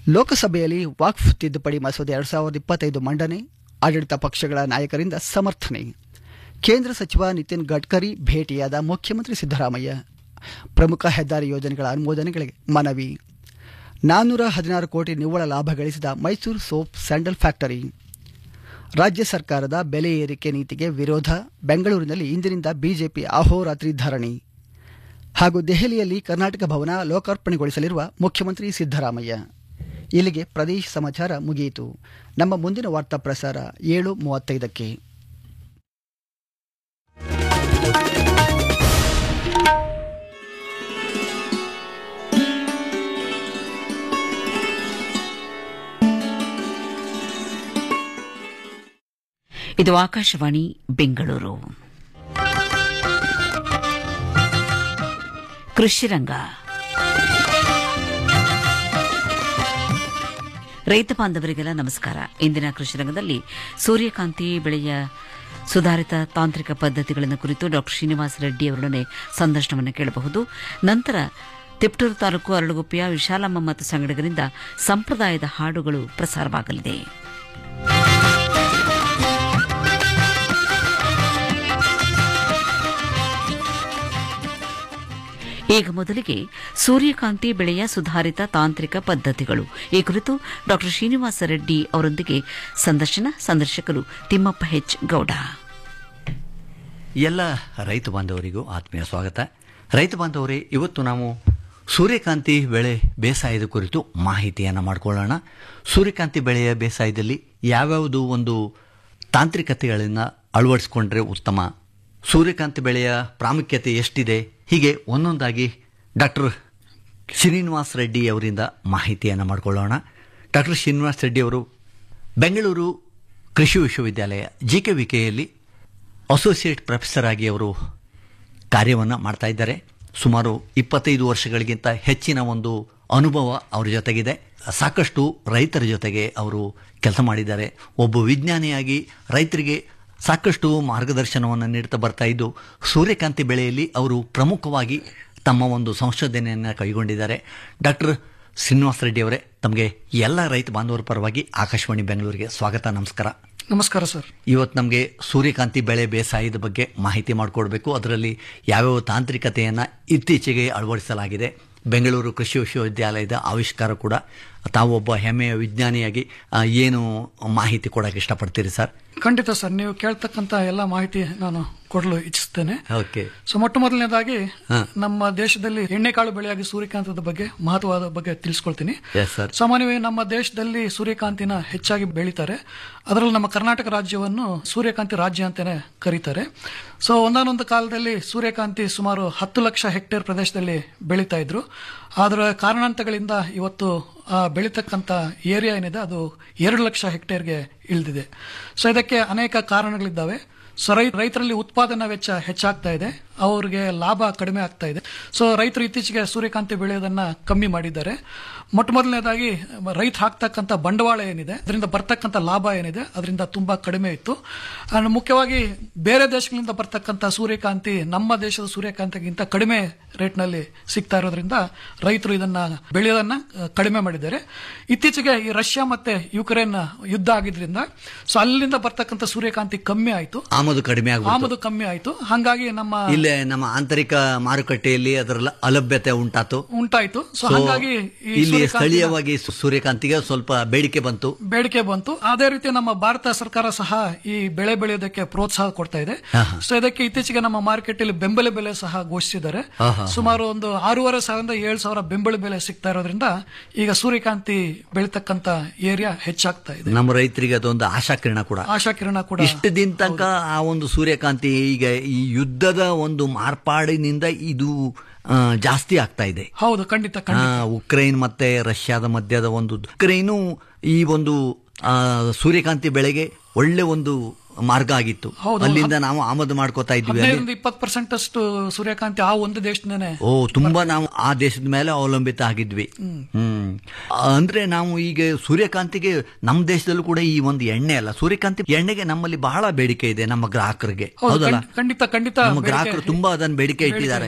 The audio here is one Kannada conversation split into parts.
ಲೋಕಸಭೆಯಲ್ಲಿ ವಾಕ್ಫ್ ತಿದ್ದುಪಡಿ ಮಸೂದೆ ಎರಡು ಸಾವಿರದ ಇಪ್ಪತ್ತೈದು ಮಂಡನೆ ಆಡಳಿತ ಪಕ್ಷಗಳ ನಾಯಕರಿಂದ ಸಮರ್ಥನೆ ಕೇಂದ್ರ ಸಚಿವ ನಿತಿನ್ ಗಡ್ಕರಿ ಭೇಟಿಯಾದ ಮುಖ್ಯಮಂತ್ರಿ ಸಿದ್ದರಾಮಯ್ಯ ಪ್ರಮುಖ ಹೆದ್ದಾರಿ ಯೋಜನೆಗಳ ಅನುಮೋದನೆಗಳಿಗೆ ಮನವಿ ನಾನ್ನೂರ ಹದಿನಾರು ಕೋಟಿ ನಿವ್ವಳ ಲಾಭ ಗಳಿಸಿದ ಮೈಸೂರು ಸೋಪ್ ಸ್ಯಾಂಡಲ್ ಫ್ಯಾಕ್ಟರಿ ರಾಜ್ಯ ಸರ್ಕಾರದ ಬೆಲೆ ಏರಿಕೆ ನೀತಿಗೆ ವಿರೋಧ ಬೆಂಗಳೂರಿನಲ್ಲಿ ಇಂದಿನಿಂದ ಬಿಜೆಪಿ ಅಹೋರಾತ್ರಿ ಧರಣಿ ಹಾಗೂ ದೆಹಲಿಯಲ್ಲಿ ಕರ್ನಾಟಕ ಭವನ ಲೋಕಾರ್ಪಣೆಗೊಳಿಸಲಿರುವ ಮುಖ್ಯಮಂತ್ರಿ ಸಿದ್ದರಾಮಯ್ಯ ಇಲ್ಲಿಗೆ ಪ್ರದೇಶ ಸಮಾಚಾರ ಮುಗಿಯಿತು ನಮ್ಮ ಮುಂದಿನ ವಾರ್ತಾ ಪ್ರಸಾರ ಏಳು ಮೂವತ್ತೈದಕ್ಕೆ ಇದು ಆಕಾಶವಾಣಿ ಬೆಂಗಳೂರು ಕೃಷಿರಂಗ ರೈತ ಬಾಂಧವರಿಗೆಲ್ಲ ನಮಸ್ಕಾರ ಇಂದಿನ ಕೃಷಿರಂಗದಲ್ಲಿ ಸೂರ್ಯಕಾಂತಿ ಬೆಳೆಯ ಸುಧಾರಿತ ತಾಂತ್ರಿಕ ಪದ್ಧತಿಗಳನ್ನು ಕುರಿತು ಡಾ ಶ್ರೀನಿವಾಸ ರೆಡ್ಡಿ ಅವರೊಡನೆ ಸಂದರ್ಶನವನ್ನು ಕೇಳಬಹುದು ನಂತರ ತಿಪ್ಟೂರು ತಾಲೂಕು ಅರಳುಗುಪ್ಪೆಯ ವಿಶಾಲಮ್ಮ ಮತ್ತು ಸಂಗಡಿಗರಿಂದ ಸಂಪ್ರದಾಯದ ಹಾಡುಗಳು ಪ್ರಸಾರವಾಗಲಿದೆ ಈಗ ಮೊದಲಿಗೆ ಸೂರ್ಯಕಾಂತಿ ಬೆಳೆಯ ಸುಧಾರಿತ ತಾಂತ್ರಿಕ ಪದ್ಧತಿಗಳು ಈ ಕುರಿತು ಡಾ ಶ್ರೀನಿವಾಸ ರೆಡ್ಡಿ ಅವರೊಂದಿಗೆ ಸಂದರ್ಶನ ಸಂದರ್ಶಕರು ತಿಮ್ಮಪ್ಪ ಹೆಚ್ ಗೌಡ ಎಲ್ಲ ರೈತ ಬಾಂಧವರಿಗೂ ಆತ್ಮೀಯ ಸ್ವಾಗತ ರೈತ ಬಾಂಧವರೇ ಇವತ್ತು ನಾವು ಸೂರ್ಯಕಾಂತಿ ಬೆಳೆ ಬೇಸಾಯದ ಕುರಿತು ಮಾಹಿತಿಯನ್ನು ಮಾಡಿಕೊಳ್ಳೋಣ ಸೂರ್ಯಕಾಂತಿ ಬೆಳೆಯ ಬೇಸಾಯದಲ್ಲಿ ಯಾವ್ಯಾವುದು ಒಂದು ತಾಂತ್ರಿಕತೆಗಳನ್ನು ಅಳವಡಿಸಿಕೊಂಡ್ರೆ ಉತ್ತಮ ಸೂರ್ಯಕಾಂತಿ ಬೆಳೆಯ ಪ್ರಾಮುಖ್ಯತೆ ಎಷ್ಟಿದೆ ಹೀಗೆ ಒಂದೊಂದಾಗಿ ಡಾಕ್ಟರ್ ಶ್ರೀನಿವಾಸ್ ರೆಡ್ಡಿ ಅವರಿಂದ ಮಾಹಿತಿಯನ್ನು ಮಾಡಿಕೊಳ್ಳೋಣ ಡಾಕ್ಟರ್ ಶ್ರೀನಿವಾಸ್ ರೆಡ್ಡಿ ಅವರು ಬೆಂಗಳೂರು ಕೃಷಿ ವಿಶ್ವವಿದ್ಯಾಲಯ ಜಿ ಕೆ ವಿ ಕೆಯಲ್ಲಿ ಅಸೋಸಿಯೇಟ್ ಪ್ರೊಫೆಸರ್ ಆಗಿ ಅವರು ಕಾರ್ಯವನ್ನು ಮಾಡ್ತಾ ಇದ್ದಾರೆ ಸುಮಾರು ಇಪ್ಪತ್ತೈದು ವರ್ಷಗಳಿಗಿಂತ ಹೆಚ್ಚಿನ ಒಂದು ಅನುಭವ ಅವರ ಜೊತೆಗಿದೆ ಸಾಕಷ್ಟು ರೈತರ ಜೊತೆಗೆ ಅವರು ಕೆಲಸ ಮಾಡಿದ್ದಾರೆ ಒಬ್ಬ ವಿಜ್ಞಾನಿಯಾಗಿ ರೈತರಿಗೆ ಸಾಕಷ್ಟು ಮಾರ್ಗದರ್ಶನವನ್ನು ನೀಡ್ತಾ ಬರ್ತಾ ಇದ್ದು ಸೂರ್ಯಕಾಂತಿ ಬೆಳೆಯಲ್ಲಿ ಅವರು ಪ್ರಮುಖವಾಗಿ ತಮ್ಮ ಒಂದು ಸಂಶೋಧನೆಯನ್ನು ಕೈಗೊಂಡಿದ್ದಾರೆ ಡಾಕ್ಟರ್ ಶ್ರೀನಿವಾಸ ರೆಡ್ಡಿ ಅವರೇ ತಮಗೆ ಎಲ್ಲ ರೈತ ಬಾಂಧವರ ಪರವಾಗಿ ಆಕಾಶವಾಣಿ ಬೆಂಗಳೂರಿಗೆ ಸ್ವಾಗತ ನಮಸ್ಕಾರ ನಮಸ್ಕಾರ ಸರ್ ಇವತ್ತು ನಮಗೆ ಸೂರ್ಯಕಾಂತಿ ಬೆಳೆ ಬೇಸಾಯದ ಬಗ್ಗೆ ಮಾಹಿತಿ ಮಾಡಿಕೊಡ್ಬೇಕು ಅದರಲ್ಲಿ ಯಾವ್ಯಾವ ತಾಂತ್ರಿಕತೆಯನ್ನು ಇತ್ತೀಚೆಗೆ ಅಳವಡಿಸಲಾಗಿದೆ ಬೆಂಗಳೂರು ಕೃಷಿ ವಿಶ್ವವಿದ್ಯಾಲಯದ ಆವಿಷ್ಕಾರ ಕೂಡ ತಾವು ಒಬ್ಬ ಹೆಮ್ಮೆಯ ವಿಜ್ಞಾನಿಯಾಗಿ ಆ, ಏನು ಮಾಹಿತಿ ಕೊಡೋಕೆ ಇಷ್ಟಪಡ್ತೀರಿ ಸರ್ ಖಂಡಿತ ಸರ್ ನೀವು ಕೇಳ್ತಕ್ಕಂತ ಎಲ್ಲ ಮಾಹಿತಿ ನಾನು ಕೊಡಲು ಇಚ್ಛಿಸ್ತೇನೆ ಓಕೆ ಸೊ ಮೊಟ್ಟ ಮೊದಲನೇದಾಗಿ ಹಾ. ನಮ್ಮ ದೇಶದಲ್ಲಿ ಎಣ್ಣೆಕಾಳು ಬೆಳೆಯಾಗಿ ಸೂರ್ಯಕಾಂತದ ಬಗ್ಗೆ ಮಹತ್ವದ ಬಗ್ಗೆ ತಿಳಿಸ್ಕೊಳ್ತೀನಿ ಎಸ್ ಸರ್ ಸಾಮಾನ್ಯವಾಗಿ ನಮ್ಮ ದೇಶದಲ್ಲಿ ಸೂರ್ಯಕಾಂತಿನ ಹೆಚ್ಚಾಗಿ ಬೆಳೀತಾರೆ ಅದರಲ್ಲಿ ನಮ್ಮ ಕರ್ನಾಟಕ ರಾಜ್ಯವನ್ನು ಸೂರ್ಯಕಾಂತಿ ರಾಜ್ಯ ಅಂತಾನೆ ಕರೀತಾರೆ ಸೊ ಒಂದಾನೊಂದು ಕಾಲದಲ್ಲಿ ಸೂರ್ಯಕಾಂತಿ ಸುಮಾರು ಹತ್ತು ಲಕ್ಷ ಹೆಕ್ಟೇರ್ ಪ್ರದೇಶದಲ್ಲಿ ಬೆಳೀತಾ ಇದ್ರು ಅದರ ಕಾರಣಾಂತಗಳಿಂದ ಇವತ್ತು ಆ ಬೆಳೀತಕ್ಕಂಥ ಏರಿಯಾ ಏನಿದೆ ಅದು ಎರಡು ಲಕ್ಷ ಹೆಕ್ಟೇರ್ಗೆ ಇಳಿದಿದೆ ಸೊ ಇದಕ್ಕೆ ಅನೇಕ ಕಾರಣಗಳಿದ್ದಾವೆ ಸೊ ರೈ ರೈತರಲ್ಲಿ ಉತ್ಪಾದನಾ ವೆಚ್ಚ ಹೆಚ್ಚಾಗ್ತಾ ಇದೆ ಅವ್ರಿಗೆ ಲಾಭ ಕಡಿಮೆ ಆಗ್ತಾ ಇದೆ ಸೊ ರೈತರು ಇತ್ತೀಚೆಗೆ ಸೂರ್ಯಕಾಂತಿ ಬೆಳೆಯೋದನ್ನ ಕಮ್ಮಿ ಮಾಡಿದ್ದಾರೆ ಮೊಟ್ಟ ಮೊದಲನೇದಾಗಿ ರೈತ ಹಾಕ್ತಕ್ಕಂಥ ಬಂಡವಾಳ ಏನಿದೆ ಅದರಿಂದ ಬರ್ತಕ್ಕಂಥ ಲಾಭ ಏನಿದೆ ಅದರಿಂದ ತುಂಬಾ ಕಡಿಮೆ ಇತ್ತು and ಮುಖ್ಯವಾಗಿ ಬೇರೆ ದೇಶಗಳಿಂದ ಬರ್ತಕ್ಕಂಥ ಸೂರ್ಯಕಾಂತಿ ನಮ್ಮ ದೇಶದ ಸೂರ್ಯಕಾಂತಿಗಿಂತ ಕಡಿಮೆ ರೇಟ್ನಲ್ಲಿ ಸಿಗ್ತಾ ಇರೋದ್ರಿಂದ ರೈತರು ಇದನ್ನ ಬೆಳೆಯೋದನ್ನ ಆ, ಕಡಿಮೆ ಮಾಡಿದ್ದಾರೆ ಇತ್ತೀಚೆಗೆ ಈ ರಷ್ಯಾ ಮತ್ತೆ ಯುಕ್ರೇನ್ ಯುದ್ಧ ಆಗಿದ್ರಿಂದ ಸೊ ಅಲ್ಲಿಂದ ಬರ್ತಕ್ಕಂಥ ಸೂರ್ಯಕಾಂತಿ ಕಮ್ಮಿ ಆಯ್ತು ಆಮದು ಕಡಿಮೆ ಆಗ್ಬೋದು ಆಮದು ಕಮ್ಮಿ ಆಯ್ತು ಹಾಗಾಗಿ ನಮ್ಮ ಇಲ್ಲೇ ನಮ್ಮ ಆಂತರಿಕ ಮಾರುಕಟ್ಟೆಯಲ್ಲಿ ಅದರ ಅಲಭ್ಯತೆ ಉಂಟಾತು ಉಂಟಾಯ್ತು ಸೊ So, ಹಾಗಾಗಿ ಈ ಇಲ್ಲಿ ಸೂರ್ಯಕಾಂತಿನ ಸ್ಥಳೀಯವಾಗಿ ಸು- ಸೂರ್ಯಕಾಂತಿಗೆ ಸ್ವಲ್ಪ ಬೇಡಿಕೆ ಬಂತು ಬೇಡಿಕೆ ಬಂತು ಅದೇ ರೀತಿ ನಮ್ಮ ಭಾರತ ಸರ್ಕಾರ ಸಹ ಈ ಬೆಳೆ ಬೆಳೆಯೋದಕ್ಕೆ ಪ್ರೋತ್ಸಾಹ ಕೊಡ್ತಾ ಇದೆ ಸೊ ಇದಕ್ಕೆ ಇತ್ತೀಚೆಗೆ ನಮ್ಮ ಮಾರ್ಕೆಟ್ ಅಲ್ಲಿ ಬೆಂಬಲ ಬೆಲೆ ಸಹ ಘೋಷಿಸಿದ್ದಾರೆ ಸುಮಾರು ಒಂದು ಆರೂವರೆ ಸಾವಿರದಿಂದ ಏಳು ಸಾವಿರ ಬೆಂಬಲ ಬೆಲೆ ಸಿಗ್ತಾ ಇರೋದ್ರಿಂದ ಈಗ ಸೂರ್ಯಕಾಂತಿ ಬೆಳೀತಕ್ಕಂತ ಏರಿಯಾ ಹೆಚ್ಚಾಗ್ತಾ ಇದೆ ನಮ್ಮ ರೈತರಿಗೆ ಅದೊಂದು ಆಶಾಕಿರಣ ಕೂಡ ಆಶಾಕಿರಣ ಕೂಡ ಇಷ್ಟು ದಿನ ತನಕ ಆ ಒಂದು ಸೂರ್ಯಕಾಂತಿ ಈಗ ಈ ಯುದ್ಧದ ಒಂದು ಮಾರ್ಪಾಡಿನಿಂದ ಇದು ಆ, ಜಾಸ್ತಿ ಆಗ್ತಾ ಇದೆ ಹೌದು ಖಂಡಿತ ಖಂಡಿತ ಆ, ಉಕ್ರೇನ್ ಮತ್ತೆ ರಷ್ಯಾದ ಮಧ್ಯದ ಒಂದು ಉಕ್ರೇನು ಈ ಒಂದು ಆ, ಸೂರ್ಯಕಾಂತಿ ಬೆಳೆಗೆ ಒಳ್ಳೆ ಒಂದು ಮಾರ್ಗ ಆಗಿತ್ತು ಹೌದು. ಅಲ್ಲಿಂದ ನಾವು ಆಮದು ಮಾಡ್ಕೋತಾ ಇದ್ವಿ ಅಲ್ಲಿ ಹದಿನೈದರಿಂದ ಇಪ್ಪತ್ತು ಪರ್ಸೆಂಟ್ ಅಷ್ಟು ಸೂರ್ಯಕಾಂತಿ ಆ ಒಂದು ದೇಶದಿಂದನೇ ಓ ತುಂಬಾ ನಾವು ಆ ದೇಶದ ಮೇಲೆ ಅವಲಂಬಿತ ಆಗಿದ್ವಿ ಹ್ಮ್ ಅಂದ್ರೆ ನಾವು ಈಗ ಸೂರ್ಯಕಾಂತಿಗೆ ನಮ್ಮ ದೇಶದಲ್ಲೂ ಕೂಡ ಈ ಒಂದು ಎಣ್ಣೆ ಅಲ್ಲ ಸೂರ್ಯಕಾಂತಿ ಎಣ್ಣೆಗೆ ನಮ್ಮಲ್ಲಿ ಬಹಳ ಬೇಡಿಕೆ ಇದೆ ನಮ್ಮ ಗ್ರಾಹಕರಿಗೆ ಹೌದು ಹೌದಲ್ಲ ಖಂಡಿತ ಖಂಡಿತ ನಮ್ಮ ಬೇಡಿಕೆ ಗ್ರಾಹಕರು ತುಂಬಾ ಅದನ್ನ ಬೇಡಿಕೆ ಇಟ್ಟಿದ್ದಾರೆ ಇದೆ.